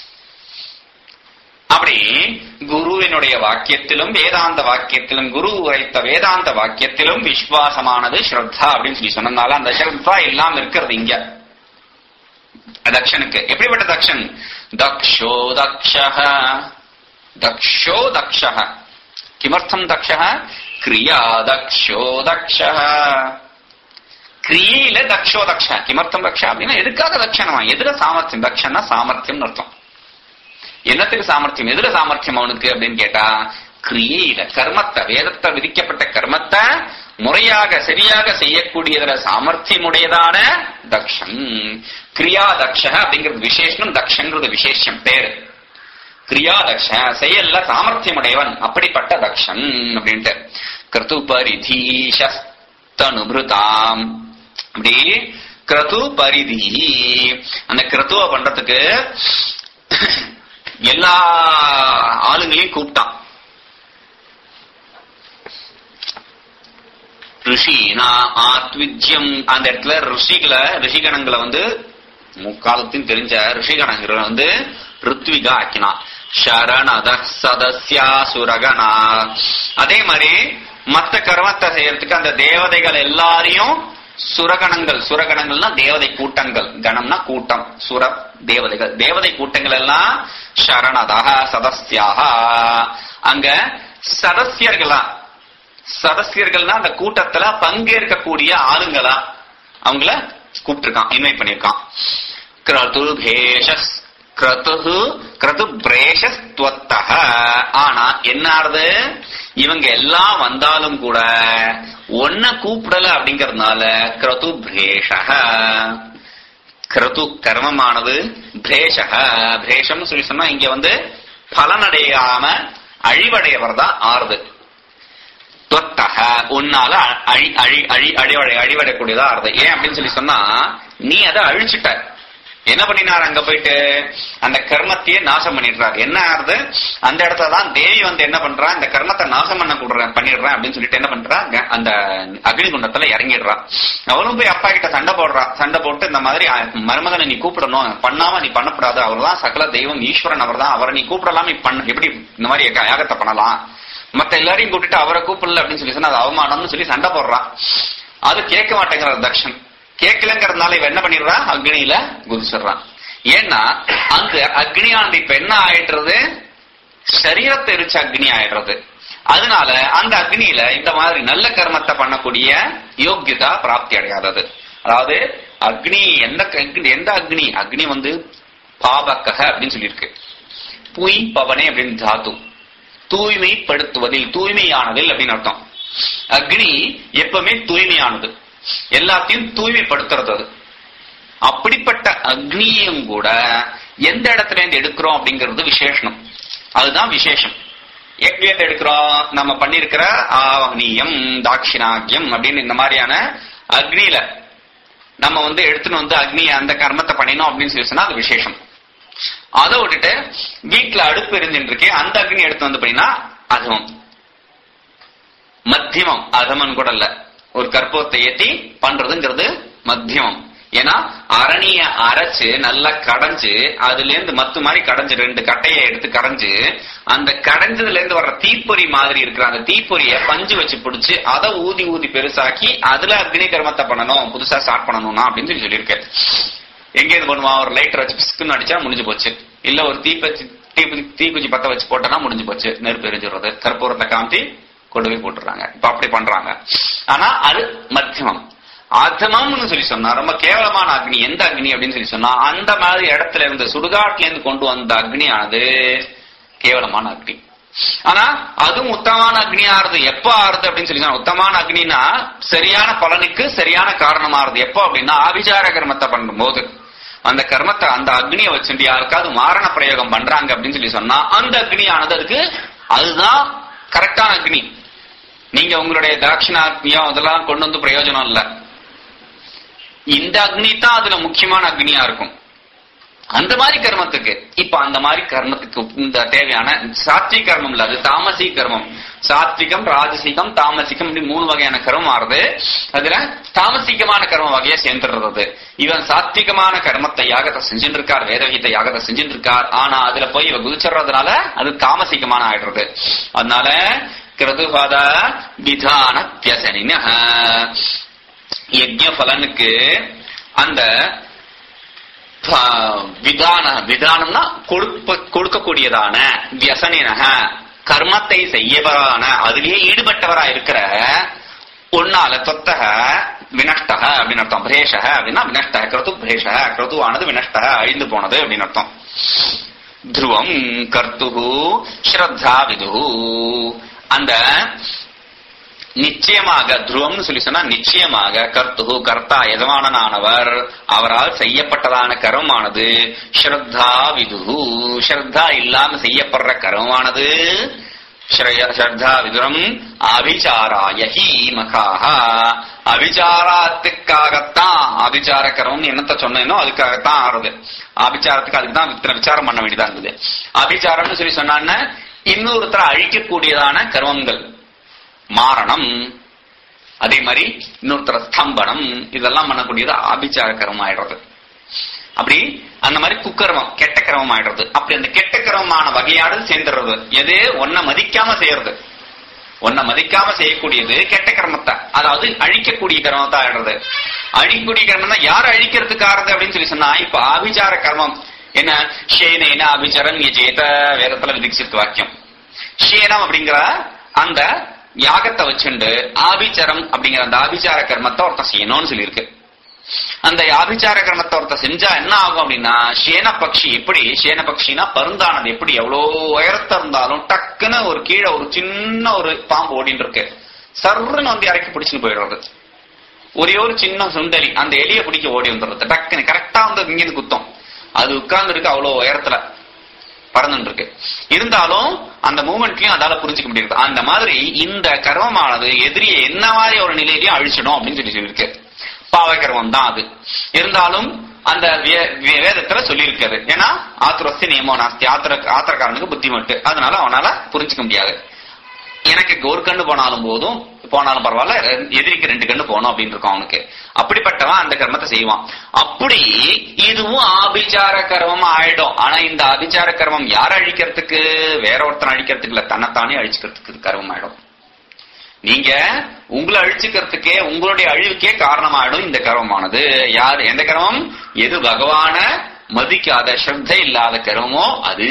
அப்படி குருவினுடைய வாக்கியத்திலும் வேதாந்த வாக்கியத்திலும் குரு உரைத்த வேதாந்த வாக்கியத்திலும் விஸ்வாசமானது ஸ்ரத்தா அப்படின்னு சொல்லி சொன்னதுனால அந்த ஸ்ரத்தா எல்லாம் இருக்கிறது இங்க தக்ஷனுக்கு எப்படிப்பட்ட தக்ஷன் தக்ஷோ தக்ஷः दक्षो दक्षः किमर्थं दक्षः क्रिया दक्षो दक्षः கிரியையில தக்ஷோ தக்ஷ கிமர்த்தம் தக்ஷ அப்படின்னா எதுக்காக தக்ஷனமா எதுல சாமர்த்தியம் தக்ஷன்னா சாமர்த்தியம் அர்த்தம் என்னத்துக்கு சாமர்த்தியம் எதுல சாமர்த்தியம் அவனுக்கு அப்படின்னு கேட்டா கிரியையில கர்மத்தை வேதத்தை விதிக்கப்பட்ட கர்மத்தை முறையாக சரியாக செய்யக்கூடியதுல சாமர்த்தியமுடையதான தக்ஷன் கிரியா தக்ஷ அப்படிங்கிறது விசேஷம் தக்ஷங்கிறது விசேஷம் பேரு கிரியா தக்ஷ செயல்ல சாமர்த்தியமுடையவன் அப்படிப்பட்ட தக்ஷன் அப்படின்ட்டு கிருத்து பரிதீஷனுபிருதாம் அப்படி கிரது பரிதி அந்த கிரத்துவ பண்றதுக்கு எல்லா ஆளுங்களையும் கூப்பிட்டான் ரிஷினா ஆத்வித்யம் அந்த இடத்துல ரிஷிகளை ரிஷிகணங்களை வந்து முக்காலத்தையும் தெரிஞ்ச ரிஷிகணங்களை வந்து ருத்விகா ஆக்கினான் சரணத சதஸ்யா சுரகனா அதே மாதிரி மத்த கர்மத்தை செய்யறதுக்கு அந்த தேவதைகள் எல்லாரையும் சுரகணங்கள் சுரகணங்கள்னா தேவதை கூட்டங்கள் கணம்னா கூட்டம் சுர தேவதைகள் தேவதை கூட்டங்கள் எல்லாம் சரணதா சதஸ்யாக அங்க சதஸ்யர்களா சதஸ்யர்கள்னா அந்த கூட்டத்துல பங்கேற்கக்கூடிய ஆளுங்களா அவங்கள கூப்பிட்டுருக்கான் இன்வைட் பண்ணிருக்கான் கிரதுபேஷஸ் கிரது கிரது பிரேஷஸ்துவத்தக ஆனா என்ன ஆறுது இவங்க எல்லாம் வந்தாலும் கூட ஒன்ன கூப்பிடல அப்படிங்கறதுனால கிரது பிரேஷக கிரது கர்மமானது பிரேஷக பிரேஷம் சொல்லி சொன்னா இங்க வந்து பலனடையாம அழிவடையவர் தான் ஆறுது தொத்தக உன்னால அழி அழி அழி அழிவடை அழிவடைக்கூடியதா ஆறுது ஏன் அப்படின்னு சொல்லி சொன்னா நீ அதை அழிச்சிட்ட என்ன பண்ணினார் அங்க போயிட்டு அந்த கர்மத்தையே நாசம் பண்ணிடுறார் என்ன ஆறுது அந்த இடத்துல தான் தேவி வந்து என்ன பண்றா இந்த கர்மத்தை நாசம் பண்ண கொடுறேன் பண்ணிடுறேன் அப்படின்னு சொல்லிட்டு என்ன பண்றா க- அந்த அக்னி குண்டத்துல இறங்கிடுறான் அவளும் போய் அப்பா கிட்ட சண்டை போடுறா சண்டை போட்டு இந்த மாதிரி அஹ், மருமகனை நீ கூப்பிடணும் பண்ணாம நீ பண்ணக்கூடாது அவர் தான் சகல தெய்வம் ஈஸ்வரன் அவர் தான் அவரை நீ கூப்பிடலாம் நீ பண்ண எப்படி இந்த மாதிரி யாக- யாகத்தை பண்ணலாம் மத்த எல்லாரையும் கூப்பிட்டு அவரை கூப்பிடல அப்படின்னு சொல்லி சொன்னா அது அவமானம்னு சொல்லி சண்டை போடுறான் அது கேட்க மாட்டேங்கிறார் தக்ஷன் கேட்கலங்கிறதுனால இவன் என்ன பண்ணிடுறா அக்னியில குதிச்சிடுறான் ஏன்னா அந்த அக்னியானது இப்ப என்ன ஆயிடுறது சரீரத்தை எரிச்ச அக்னி ஆயிடுறது அதனால அந்த அக்னியில இந்த மாதிரி நல்ல கர்மத்தை பண்ணக்கூடிய யோக்கியதா பிராப்தி அடையாதது அதாவது அக்னி எந்த அக்னி எந்த அக்னி அக்னி வந்து பாபக்கக அப்படின்னு சொல்லியிருக்கு புய் பவனே அப்படின்னு தாத்து தூய்மைப்படுத்துவதில் தூய்மையானதில் அப்படின்னு அர்த்தம் அக்னி எப்பவுமே தூய்மையானது எல்லாத்தையும் தூய்மைப்படுத்துறது அது அப்படிப்பட்ட அக்னியும் கூட எந்த இடத்துல இருந்து எடுக்கிறோம் அப்படிங்கிறது விசேஷம் அதுதான் விசேஷம் எப்படி இருந்து எடுக்கிறோம் நம்ம பண்ணிருக்கிற ஆவணியம் தாட்சிணாக்கியம் அப்படின்னு இந்த மாதிரியான அக்னியில நம்ம வந்து எடுத்துன்னு வந்து அக்னி அந்த கர்மத்தை பண்ணினோம் அப்படின்னு சொல்லி சொன்னா அது விசேஷம் அதை விட்டுட்டு வீட்டுல அடுப்பு எரிஞ்சுட்டு இருக்கேன் அந்த அக்னி எடுத்து வந்து பண்ணினா அதுவும் மத்தியமம் அதமன் கூட இல்ல ஒரு கற்பூரத்தை ஏத்தி பண்றதுங்கிறது மத்தியமம் ஏன்னா அரணிய அரைச்சு நல்லா கடைஞ்சு அதுல இருந்து மத்து மாதிரி கடைஞ்சு ரெண்டு கட்டையை எடுத்து கடைஞ்சு அந்த கடைஞ்சதுல இருந்து வர்ற தீப்பொறி மாதிரி இருக்கிற அந்த தீப்பொறிய பஞ்சு வச்சு பிடிச்சு அதை ஊதி ஊதி பெருசாக்கி அதுல அக்னி கர்மத்தை பண்ணணும் புதுசா ஸ்டார்ட் பண்ணணும்னா அப்படின்னு சொல்லி சொல்லியிருக்கேன் எங்க இது பண்ணுவான் ஒரு லைட்டர் வச்சு பிஸ்குன்னு அடிச்சா முடிஞ்சு போச்சு இல்ல ஒரு தீப்பச்சி தீ தீக்குச்சி பத்த வச்சு போட்டோம்னா முடிஞ்சு போச்சு நெருப்பு எரிஞ்சிடுறது கற்பூரத்தை காமிச்சு கொண்டு போய் போட்டுறாங்க இப்ப அப்படி பண்றாங்க ஆனா அது மத்தியமம் அதமம்னு சொல்லி சொன்னா ரொம்ப கேவலமான அக்னி எந்த அக்னி அப்படின்னு சொல்லி சொன்னா அந்த மாதிரி இடத்துல இருந்து சுடுகாட்டுல இருந்து கொண்டு வந்த அக்னியானது கேவலமான அக்னி ஆனா அதுவும் உத்தமான அக்னி ஆறுது எப்ப ஆறுது அப்படின்னு சொல்லி சொன்னா உத்தமான அக்னினா சரியான பலனுக்கு சரியான காரணமா ஆறுது எப்போ அப்படின்னா ஆபிசார கர்மத்தை பண்ணும்போது அந்த கர்மத்தை அந்த அக்னியை வச்சுட்டு யாருக்காவது மாரண பிரயோகம் பண்றாங்க அப்படின்னு சொல்லி சொன்னா அந்த அக்னியானது அதுக்கு அதுதான் கரெக்டான அக்னி நீங்க உங்களுடைய தாட்சிணாக்னியம் அதெல்லாம் கொண்டு வந்து பிரயோஜனம் இல்ல இந்த அக்னி தான் அதுல முக்கியமான அக்னியா இருக்கும் அந்த மாதிரி கர்மத்துக்கு இப்ப அந்த மாதிரி கர்மத்துக்கு இந்த தேவையான சாத்விக கர்மம் இல்ல அது தாமசிக கர்மம் சாத்விகம் ராஜசிகம் தாமசிகம் இப்படி மூணு வகையான கர்மம் ஆறுது அதுல தாமசிகமான கர்ம வகையை சேர்ந்துடுறது இவன் சாத்விகமான கர்மத்தை யாகத்தை செஞ்சுட்டு இருக்கார் வேதகீத யாகத்தை செஞ்சுட்டு இருக்கார் ஆனா அதுல போய் இவன் குதிச்சிடுறதுனால அது தாமசிகமான ஆயிடுறது அதனால கிருதுபாத விதான வியசனின யஜ்ய பலனுக்கு அந்த ப- விதான விதானம்னா கொடுப்ப கொடுக்கக்கூடியதான வியசனினக கர்மத்தை செய்யவரான அதிலேயே ஈடுபட்டவரா இருக்கிற ஒன்னால தொத்தக வினஷ்டக அப்படின்னு அர்த்தம் பிரேஷக அப்படின்னா வினஷ்டக கிருது பிரேஷக கிருதுவானது வினஷ்டக அழிந்து போனது அப்படின்னு அர்த்தம் துருவம் கர்த்துகு ஸ்ரத்தா விது அந்த நிச்சயமாக துருவம்னு சொல்லி சொன்னா நிச்சயமாக கர்த்துகு கர்த்தா எஜமானனானவர் அவரால் செய்யப்பட்டதான கர்மமானது ஸ்ரத்தா விதுகு ஸ்ரத்தா இல்லாம செய்யப்படுற கர்மமானது ஸ்ரய- ஸ்ரத்தா விதுரம் அபிச்சாராய ஹி மகாஹ அபிச்சாரத்துக்காகத்தான் அபிச்சார கர்மம் என்னத்த சொன்னேனோ அதுக்காகத்தான் ஆறுது அபிச்சாரத்துக்கு அதுக்கு தான் இத்தனை விசாரம் பண்ண வேண்டியதா இருந்தது அபிச்சாரம்னு சொல்லி சொன்னான்னா இன்னொருத்தரை அழிக்கக்கூடியதான கர்மங்கள் மாரணம் அதே மாதிரி இன்னொருத்தர ஸ்தம்பனம் இதெல்லாம் பண்ணக்கூடியது ஆபிச்சார கர்மம் ஆயிடுறது அப்படி அந்த மாதிரி குக்கர்மம் கெட்ட கிரமம் ஆயிடுறது அப்படி அந்த கெட்ட கிரமமான வகையாடு சேர்ந்துடுறது எது ஒன்ன மதிக்காம செய்யறது ஒன்ன மதிக்காம செய்யக்கூடியது கெட்ட கிரமத்தை அதாவது அழிக்கக்கூடிய கர்மத்தை ஆயிடுறது அழிக்கக்கூடிய கர்மம் தான் யார் அழிக்கிறதுக்கு ஆறுது அப்படின்னு சொல்லி சொன்னா இப்ப ஆபிச்சார கர்மம் என்ன ஷேனேன அபிச்சரன் ஜேத வேதத்துல விதிச்சிருக்கு வாக்கியம் ஷேனம் அப்படிங்கிற அந்த யாகத்தை வச்சுண்டு ஆபிச்சரம் அப்படிங்கிற அந்த ஆபிச்சார கர்மத்தை ஒருத்தன் செய்யணும்னு சொல்லியிருக்கு அந்த ஆபிச்சார கர்மத்தை ஒருத்தன் செஞ்சா என்ன ஆகும் அப்படின்னா சேன பக்ஷி எப்படி சேன பக்ஷினா பருந்தானது எப்படி எவ்வளவு உயரத்த இருந்தாலும் டக்குன்னு ஒரு கீழே ஒரு சின்ன ஒரு பாம்பு ஓடின்னு இருக்கு சர்ன்னு வந்து இறக்கி பிடிச்சுன்னு போயிடுறது ஒரே ஒரு சின்ன சுண்டலி அந்த எலியை பிடிக்க ஓடி வந்துடுறது டக்குன்னு கரெக்டா வந்து இங்கிருந்து குத்தம் அது உட்கார்ந்து இருக்கு அவ்வளவு உயரத்துல பறந்துட்டு இருக்கு இருந்தாலும் அந்த மூமெண்ட்லயும் அதால புரிஞ்சுக்க முடியுது அந்த மாதிரி இந்த கர்மமானது எதிரியை என்ன மாதிரி ஒரு நிலையிலையும் அழிச்சிடும் அப்படின்னு சொல்லி சொல்லியிருக்கு பாவகர்மம் தான் அது இருந்தாலும் அந்த வே- வே- வேதத்துல சொல்லியிருக்காரு ஏன்னா ஆத்திரஸ்தி நியமம் நாஸ்தி ஆத்திர ஆத்திரக்காரனுக்கு புத்திமட்டு அதனால அவனால புரிஞ்சுக்க முடியாது எனக்கு ஒரு கண்ணு போனாலும் போதும் போனாலும் பரவாயில்ல ரெ- எதிரிக்கு ரெண்டு கண்ணு போகணும் அப்படின்னு இருக்கும் அவனுக்கு அப்படிப்பட்டவன் அந்த கர்மத்தை செய்வான் அப்படி இதுவும் ஆபிச்சார கர்மம் ஆயிடும் ஆனா இந்த ஆபிச்சார கர்மம் யார அழிக்கிறதுக்கு வேற ஒருத்தன் அழிக்கிறதுக்கு இல்ல தன்னைத்தானே அழிச்சுக்கிறதுக்கு இது கர்மம் ஆயிடும் நீங்க உங்களை அழிச்சுக்கிறதுக்கே உங்களுடைய அழிவுக்கே காரணமாயிடும் இந்த கர்மமானது யார் எந்த கர்மம் எது பகவான மதிக்காத ஸ்ரத்த இல்லாத கர்மமோ அது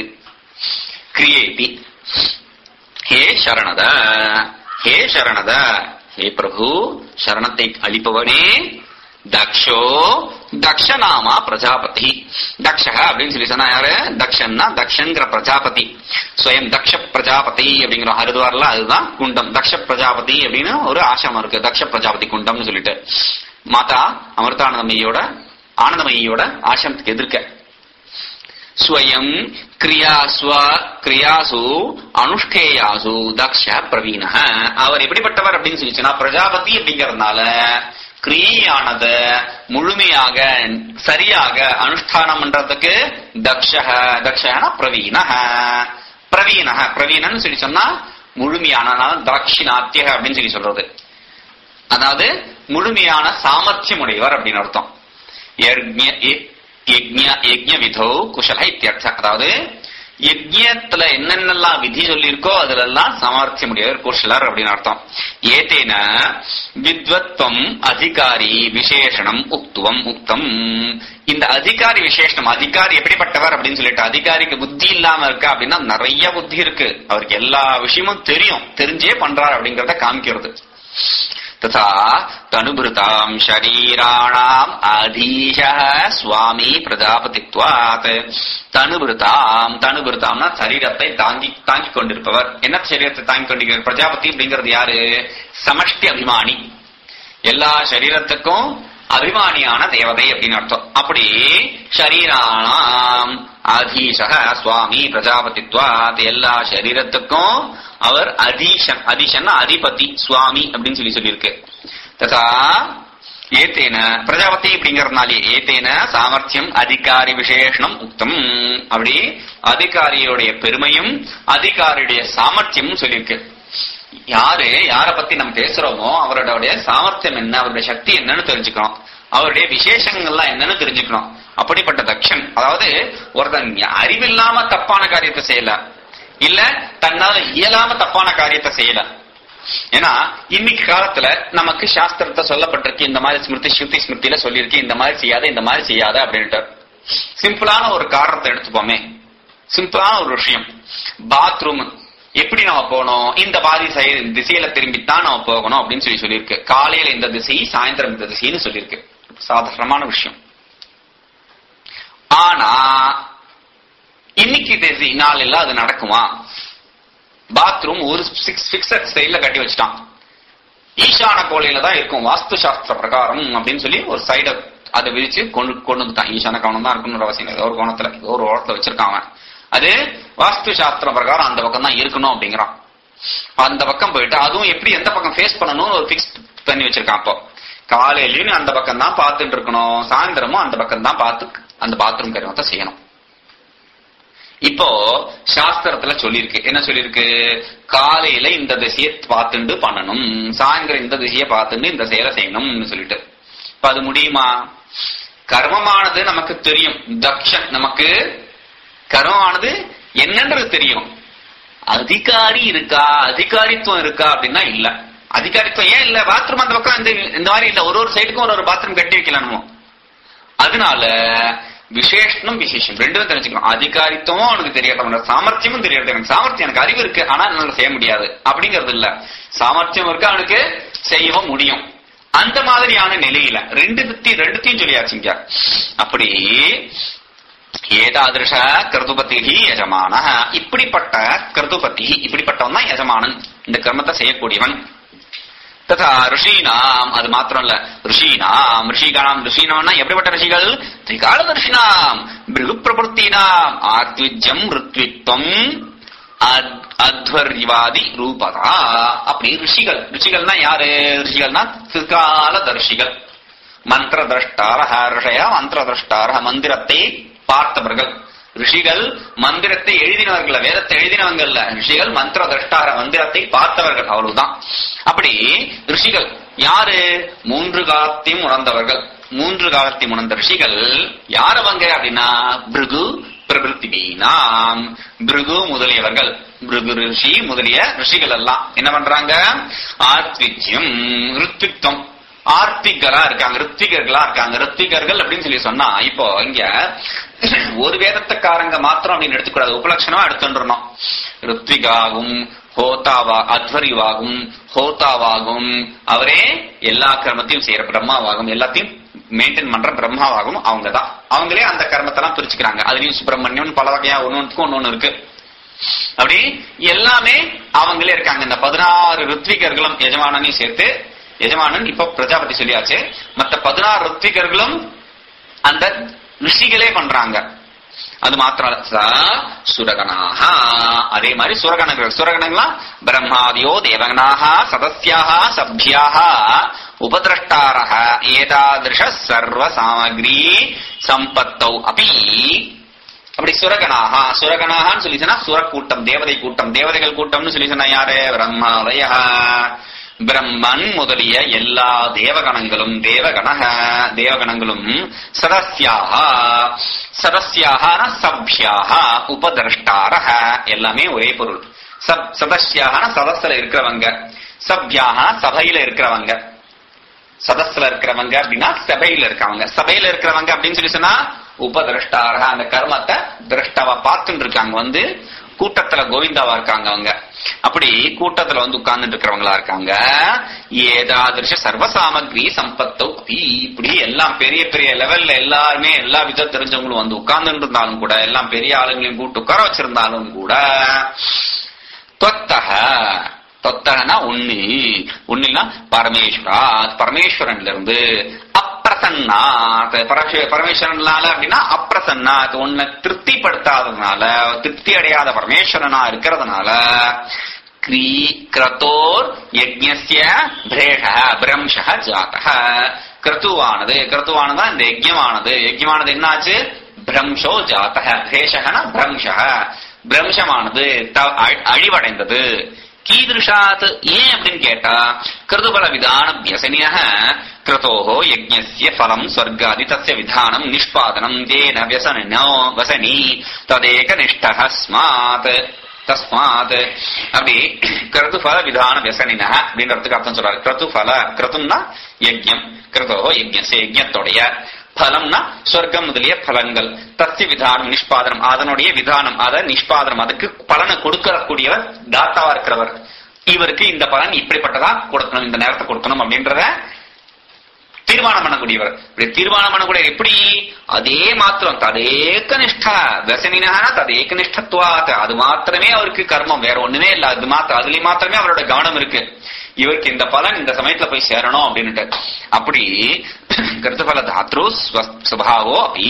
கிரியேட்டி ஹே சரணத ஹே சரணத ஹே பிரபு சரணத்தை அளிப்பவனே தக்ஷோ தக்ஷநாமா பிரஜாபதி தக்ஷ அப்படின்னு சொல்லி சொன்னா யாரு தக்ஷன்னா தக்ஷங்கிற பிரஜாபதி ஸ்வயம் தக்ஷ பிரஜாபதி அப்படிங்கிற ஹரிதுவார்ல அதுதான் குண்டம் தக்ஷ பிரஜாபதி அப்படின்னு ஒரு ஆசிரமம் இருக்கு தக்ஷ பிரஜாபதி குண்டம்னு சொல்லிட்டு மாதா அமிர்தானந்தமயியோட ஆனந்தமயியோட ஆசிரமத்துக்கு எதிர்க்க ஸ்வயம் கிரியாஸ்வ கிரியாசு அனுஷ்டேயாசு தக்ஷ பிரவீன அவர் எப்படிப்பட்டவர் அப்படின்னு சொல்லிச்சுன்னா பிரஜாபதி அப்படிங்கறதுனால கிரியையானத முழுமையாக சரியாக அனுஷ்டானம் பண்றதுக்கு தக்ஷ தக்ஷனா பிரவீன பிரவீன பிரவீனன்னு சொல்லி சொன்னா முழுமையான தாட்சிணாத்திய அப்படின்னு சொல்லி சொல்றது அதாவது முழுமையான சாமர்த்தியம் உடையவர் அப்படின்னு அர்த்தம் யஜ்ஞ- ய- யஜ்ஞ- யஜ்ஞ விதோ குஷல இத்தியர்த்தம் அதாவது யஜ்ஞத்துல என்னென்னலாம் விதி சொல்லியிருக்கோ அதுல எல்லாம் சாமர்த்தியம் உடையவர் குஷலர் அப்படின்னு அர்த்தம் ஏதேன வித்வத்வம் அதிகாரி விசேஷணம் உக்துவம் உக்தம் இந்த அதிகாரி விசேஷணம் அதிகாரி எப்படிப்பட்டவர் அப்படின்னு சொல்லிட்டு அதிகாரிக்கு புத்தி இல்லாம இருக்கா அப்படின்னா நிறைய புத்தி இருக்கு அவருக்கு எல்லா விஷயமும் தெரியும் தெரிஞ்சே பண்றாரு அப்படிங்கறத காமிக்கிறது तथा तनुभृताम् शरीराणाम् अधीशः स्वामी பிரஜாபதித்வாத் தனுபிருதாம் தனுபிருதாம்னா சரீரத்தை தாங்கி தாங்கிக் கொண்டிருப்பவர் என்ன சரீரத்தை தாங்கிக் கொண்டிருக்கிற பிரஜாபதி அப்படிங்கிறது யாரு சமஷ்டி அபிமானி எல்லா சரீரத்துக்கும் அபிமானியான தேவதை அப்படின்னு அர்த்தம் அப்படி ஷரீரானாம் அதீசக சுவாமி பிரஜாபதித்வாத் எல்லா சரீரத்துக்கும் அவர் அதீஷன் அதீஷன்னா அதிபதி சுவாமி அப்படின்னு சொல்லி சொல்லியிருக்கு ததா ஏத்தேன பிரஜாபதி அப்படிங்கறதுனாலே ஏத்தேன சாமர்த்தியம் அதிகாரி விசேஷனம் உக்தம் அப்படி அதிகாரியுடைய பெருமையும் அதிகாரியுடைய சாமர்த்தியமும் சொல்லியிருக்கு யாரு யார பத்தி நம்ம பேசுறோமோ அவருடைய சாமர்த்தியம் என்ன அவருடைய சக்தி என்னன்னு தெரிஞ்சுக்கணும் அவருடைய விசேஷங்கள்லாம் என்னன்னு தெரிஞ்சுக்கணும் அப்படிப்பட்ட தக்ஷன் அதாவது ஒருத்தன் அறிவில்லாம தப்பான காரியத்தை செய்யல இல்ல தன்னால இயலாம தப்பான காரியத்தை செய்யல ஏன்னா இன்னைக்கு காலத்துல நமக்கு சாஸ்திரத்தை சொல்லப்பட்டிருக்கு இந்த மாதிரி ஸ்மிருதி ஸ்ருதி ஸ்மிருதியில சொல்லியிருக்கு இந்த மாதிரி செய்யாத இந்த மாதிரி செய்யாத அப்படின்ட்டு சிம்பிளான ஒரு காரணத்தை எடுத்துப்போமே சிம்பிளான ஒரு விஷயம் பாத்ரூம் எப்படி நம்ம போகணும் இந்த பாதி சை- திசையில திரும்பித்தான் நம்ம போகணும் அப்படின்னு சொல்லி சொல்லியிருக்கு காலையில இந்த திசை சாயந்தரம் இந்த திசைன்னு சொல்லியிருக்கு சாதாரணமான விஷயம் ஆனா இன்னைக்கு திசை நாளில் அது நடக்குமா பாத்ரூம் ஒரு சிக்ஸ் பிக்சட் ஸ்டைல்ல கட்டி வச்சுட்டான் ஈசான கோலையில தான் இருக்கும் வாஸ்து சாஸ்திர பிரகாரம் அப்படின்னு சொல்லி ஒரு சைட அதை விரிச்சு கொண்டு கொண்டு வந்துட்டான் ஈசான கவனம் தான் இருக்கணும்னு அவசியம் இல்லை. ஏதோ ஒரு கோணத்துல ஏதோ ஒரு ஓரத்துல வச்சிருக்கான் அவன் அது வாஸ்து சாஸ்திர பிரகாரம் அந்த பக்கம் தான் இருக்கணும் அப்படிங்கிறான் அந்த பக்கம் போயிட்டு அதுவும் எப்படி எந்த பக்கம் ஃபேஸ் பண்ணணும்னு ஒரு பிக்ஸ் பண்ணி வச்சிருக்கான் அப்போ காலையிலயும் நீ அந்த பக்கம் தான் பார்த்துட்டு இருக்கணும் சாயந்தரமும் அந்த பக்கம் தான் பார்த்து அந்த பாத்ரூம் கருமத்தை செய்யணும் இப்போ சாஸ்திரத்துல சொல்லியிருக்கு என்ன சொல்லியிருக்கு காலையில இந்த திசையை பார்த்துண்டு பண்ணணும் சாயந்தரம் இந்த திசையை பார்த்துண்டு இந்த செயலை செய்யணும்னு சொல்லிட்டு இப்ப அது முடியுமா கர்மமானது நமக்கு தெரியும் தக்ஷன் நமக்கு கர்மமானது என்னன்றது தெரியும் அதிகாரி இருக்கா அதிகாரித்துவம் இருக்கா அப்படின்னா இல்ல அதிகாரித்துவம் ஏன் இல்ல பாத்ரூம் அந்த பக்கம் இந்த இந்த மாதிரி இல்ல ஒரு ஒரு சைடுக்கும் ஒரு ஒரு பாத்ரூம் கட்டி வைக்கலாமோ அதனால விசேஷனும் விசேஷம் ரெண்டும் தெரிஞ்சுக்கணும் அதிகாரித்துவமும் அவனுக்கு தெரியாது அவனோட சாமர்த்தியமும் தெரியாது எனக்கு சாமர்த்தியம் எனக்கு அறிவு இருக்கு ஆனா என்னால செய்ய முடியாது அப்படிங்கிறது இல்ல சாமர்த்தியம் இருக்கு அவனுக்கு செய்யவும் முடியும் அந்த மாதிரியான நிலையில ரெண்டு பத்தி ரெண்டுத்தையும் சொல்லியாச்சுங்க அப்படி ஏதாதிருஷ கிருதுபதி யஜமான இப்படிப்பட்ட கிருதுபதி இப்படிப்பட்டவன் தான் யஜமானன் இந்த கர்மத்தை செய்யக்கூடியவன் ததா ரிஷீனாம் அது மாத்திரம் இல்ல ரிஷீனாம் ரிஷிகானாம் ரிஷீனாம்னா எப்படிப்பட்ட ரிஷிகள் திரிகால ரிஷினாம் பிருகு பிரபுத்தினாம் ஆத்விஜம் ருத்வித்வம் அத்- அத்வர்யவாதி ரூபதா அப்படி ரிஷிகள் ரிஷிகள்னா யாரு ரிஷிகள்னா திரிகால தர்ஷிகள் மந்திர திரஷ்டாரஹ ரிஷய மந்திர திரஷ்டாரஹ மந்திரத்தை பார்த்தவர்கள் ரிஷிகள் மந்திரத்தை எழுதினவர்கள் வேதத்தை எழுதினவங்கல்ல ரிஷிகள் மந்திர திரஷ்டார மந்திரத்தை பார்த்தவர்கள் அவ்வளவுதான் அப்படி ரிஷிகள் யாரு மூன்று காலத்தையும் உணர்ந்தவர்கள் மூன்று காலத்தையும் உணர்ந்த ரிஷிகள் யார் அவங்க அப்படின்னா பிருகு பிரபிருத்திவீனாம் பிருகு முதலியவர்கள் பிருகு ரிஷி முதலிய ரிஷிகள் எல்லாம் என்ன பண்றாங்க ஆத்வித்யம் ரித்வித்வம் ஆர்த்திகரா இருக்காங்க ரித்திகர்களா இருக்காங்க ரித்திகர்கள் அப்படின்னு சொல்லி சொன்னா இப்போ இங்க ஒரு வேதத்துக்காரங்க மாத்திரம் அப்படின்னு எடுத்துக்கூடாது உபலட்சணமா எடுத்துன்றணும் ரித்விகாகும் ஹோதாவா அத்வரிவாகும் ஹோதாவாகும் அவரே எல்லா கர்மத்தையும் செய்யற பிரம்மாவாகும் எல்லாத்தையும் மெயின்டைன் பண்ற பிரம்மாவாகும் அவங்க தான் அவங்களே அந்த கர்மத்தெல்லாம் பிரிச்சுக்கிறாங்க அதுலயும் சுப்பிரமணியம் பல வகையா ஒன்னொன்றுக்கும் ஒன்னொன்னு இருக்கு அப்படி எல்லாமே அவங்களே இருக்காங்க இந்த பதினாறு ரித்விகர்களும் எஜமானனையும் சேர்த்து எஜமானன் இப்ப பிரஜாபதி சொல்லியாச்சு மத்த பதினாறு ரித்விகர்களும் அந்த ரிஷிகளே பண்றாங்க அது மாத்திரம் இல்ல. ச சுரகணாக அதே மாதிரி சுரகணங்கள் சுரகணங்களா பிரம்மாதியோ தேவகணாக சதஸ்யாக சபியாக உபதிரஷ்டாரக ஏதாதிருஷ சர்வ சாமகிரி சம்பத்தௌ அபி அப்படி சுரகணாக சுரகணாகன்னு சொல்லி சொன்னா சுரக்கூட்டம் தேவதை கூட்டம் தேவதைகள் கூட்டம்னு சொல்லி சொன்னா யாரு பிரம்மாதய பிரம்மன் முதலிய எல்லா தேவகணங்களும் தேவகணக தேவகணங்களும் சதஸ்யாக சதஸ்யாக சபியாக உபதிரஷ்டாரக எல்லாமே ஒரே பொருள் சப் சதஸ்யாக சதஸ்ல இருக்கிறவங்க சபியாக சபையில இருக்கிறவங்க சதஸ்ல இருக்கிறவங்க அப்படின்னா சபையில இருக்கவங்க சபையில இருக்கிறவங்க அப்படின்னு சொல்லி சொன்னா உபதிரஷ்டாரக அந்த கர்மத்தை திரஷ்டாவா பார்த்துட்டு இருக்காங்க வந்து கூட்டத்துல கோவிந்தாவா இருக்காங்க அவங்க அப்படி கூட்டத்துல வந்து உட்கார்ந்துட்டு இருக்கிறவங்களா இருக்காங்க ஏதாதிருஷ சர்வ சாமகிரி சம்பத்தோ அபி இப்படி எல்லாம் பெரிய பெரிய லெவல்ல எல்லாருமே எல்லா வித தெரிஞ்சவங்களும் வந்து உட்கார்ந்துட்டு இருந்தாலும் கூட எல்லாம் பெரிய ஆளுங்களையும் கூட்டு உட்கார வச்சிருந்தாலும் கூட தொத்தக தொத்தகனா உண்ணி உண்ணினா பரமேஸ்வராத் பரமேஸ்வரன்ல இருந்து அப்பிரசன்னாத் பரமேஸ்வ- பரமேஸ்வரனால அப்படின்னா அப்பிரசன்னாத் உன்னை திருப்திப்படுத்தாததுனால திருப்தி அடையாத பரமேஸ்வரனா இருக்கிறதுனால கிரீ கிரதோர் யஜ்ஞஸ்ய பிரேஷ பிரம்ஷ ஜாத்தக கிரத்துவானது கிரத்துவானதா இந்த யஜ்யமானது யஜ்யமானது என்னாச்சு பிரம்ஷோ ஜாத்தக பிரேஷகனா பிரம்ஷ பிரம்சமானது த- அழி- அழிவடைந்தது கீதிருஷாத் ஏன் அப்படின்னு கேட்டா கிருதுபல விதான வியசனிய கிருதோஹோ யஜ்ஞஸ்ய ஃபலம் ஸ்வர்காதி தஸ்ய விதானம் நிஷ்பாதனம் தேன வியசனினோ வசனி ததேக நிஷ்டः ஸ்மாத் தஸ்மாத் அப்படி கிருதுபல விதான வியசனின அப்படின்றதுக்கு அர்த்தம் சொல்றாரு கிருதுபல கிருதும்னா யஜ்ஞம் கிருதோஹோ யஜ்ஞஸ்ய யஜ்ஞத்தோடைய பலம்னா சொர்க்கம் முதலிய பலன்கள் தஸ்ய விதானம் நிஷ்பாதனம் அதனுடைய விதானம் அத நிஷ்பாதனம் அதுக்கு பலனை கொடுக்கக்கூடியவர் தாத்தாவா இருக்கிறவர் இவருக்கு இந்த பலன் இப்படிப்பட்டதா கொடுக்கணும் இந்த நேரத்தை கொடுக்கணும் அப்படின்றத தீர்மானம் பண்ணக்கூடியவர் இப்படி தீர்மானம் பண்ணக்கூடிய எப்படி அதே மாத்திரம் ததேக நிஷ்டா வசனினா ததேக நிஷ்டத்துவாத் அது மாத்திரமே அவருக்கு கர்மம் வேற ஒண்ணுமே இல்ல அது மாத்திரம் அதுலயும் மாத்திரமே அவரோட கவனம் இருக்கு இவருக்கு இந்த பலன் இந்த சமயத்துல போய் சேரணும் அப்படின்னுட்டு அப்படி கருத்துபல தாத்ரு ஸ்வ- சுபாவோ அப்படி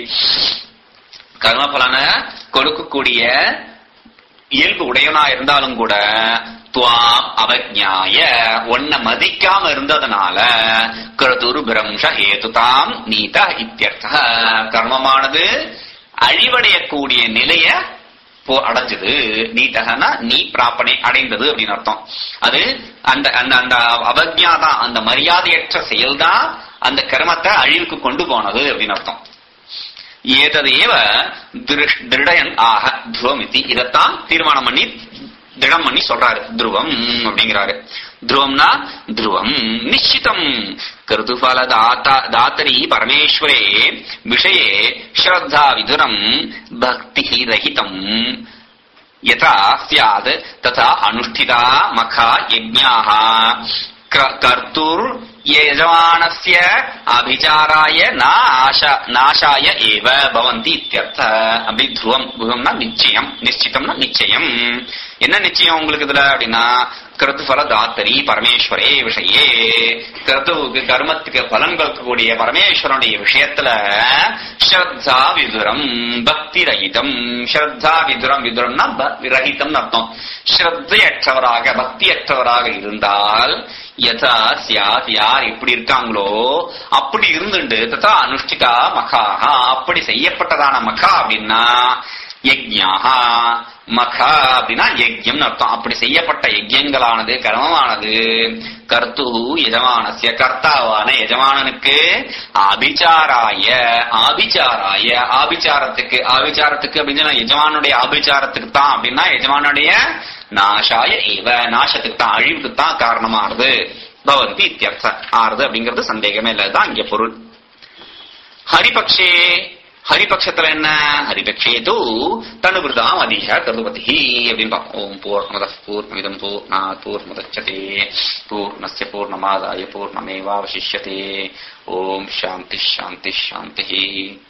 கர்ம பலனை கொடுக்கக்கூடிய இயல்பு உடையவனா இருந்தாலும் கூட துவாம் அவஜ்ஞாய உன்னை மதிக்காம இருந்ததுனால கிருதுரு பிரம்ஷ ஹேதுதாம் நீத இத்தியர்த்த கர்மமானது அழிவடையக்கூடிய நிலைய போ அடைஞ்சது நீட்டகனா நீ பிராப்பனை அடைந்தது அப்படின்னு அர்த்தம் அது அந்த அந்த அந்த அவஜ்ஞா தான் அந்த மரியாதையற்ற செயல்தான் அந்த கர்மத்தை அழிவுக்கு கொண்டு போனது அப்படின்னு அர்த்தம் ஏததேவ திருஷ்- திருடயன் ஆக துருவம் இத்தி இதைத்தான் தீர்மானம் பண்ணி திடம் பண்ணி சொல்றாரு துருவம் அப்படிங்கிறாரு துருவம்னா துருவம் நிச்சிதம் கிருதுபல தாத்தா தாத்தரி பரமேஸ்வரே விஷயே ஸ்ரத்தா விதுரம் பக்தி ரஹிதம் यथा स्यात् तथा अनुष्ठिता मखा यज्ञाः क- कर्तुर् यजमानस्य अभिचाराय न आशा नाशाय एव भवन्ति इत्यर्थ அப்படி துருவம் துருவம்னா நிச்சயம் நிச்சிதம்னா நிச்சயம் என்ன நிச்சயம் உங்களுக்கு இதுல அப்படின்னா கிருத்துஃபல தாத்தரி பரமேஸ்வரே விஷயே கிருத்துவுக்கு கர்மத்துக்கு பலன் கொடுக்கக்கூடிய பரமேஸ்வரனுடைய விஷயத்துல ஸ்ரத்தா விதுரம் பக்தி ரஹிதம் ஸ்ரத்தா விதுரம் விதுரம்னா ப- ரஹிதம்னு அர்த்தம் ஸ்ரத்தையற்றவராக பக்தியற்றவராக இருந்தால் யதா சியாத் யார் எப்படி இருக்காங்களோ அப்படி இருந்துண்டு ததா அனுஷ்டிகா மகாஹா அப்படி செய்யப்பட்டதான மகா அப்படின்னா யஜ்ஞாஹா மகா அப்படின்னா யஜ்யம் அர்த்தம் அப்படி செய்யப்பட்ட யஜ்யங்களானது கர்மமானது கர்த்து எஜமானசிய கர்த்தாவான எஜமானனுக்கு அபிச்சாராய ஆபிச்சாராய ஆபிச்சாரத்துக்கு ஆபிச்சாரத்துக்கு அப்படின்னு சொன்னா எஜமானுடைய ஆபிச்சாரத்துக்கு தான் அப்படின்னா எஜமானுடைய நாசாய ஏவ நாசத்துக்கு தான் அழிவுக்கு தான் காரணமாறுது பவந்தி இத்தியர்த்த ஆறுது அப்படிங்கிறது சந்தேகமே இல்லதான் இங்க பொருள் ஹரிபக்ஷே ஹரிபக்ஷத்துல என்ன ஹரிபக்ஷே தூ தனுபிருதாம் அதிக கருதுபதி அப்படின்னு பார்ப்போம் ஓம் பூர்ணமத பூர்ணமிதம் பூர்ணா பூர்ணமுதச்சதே பூர்ணஸ்ய பூர்ணமாதாய பூர்ணமேவாவசிஷ்யதே ஓம் சாந்தி சாந்தி சாந்தி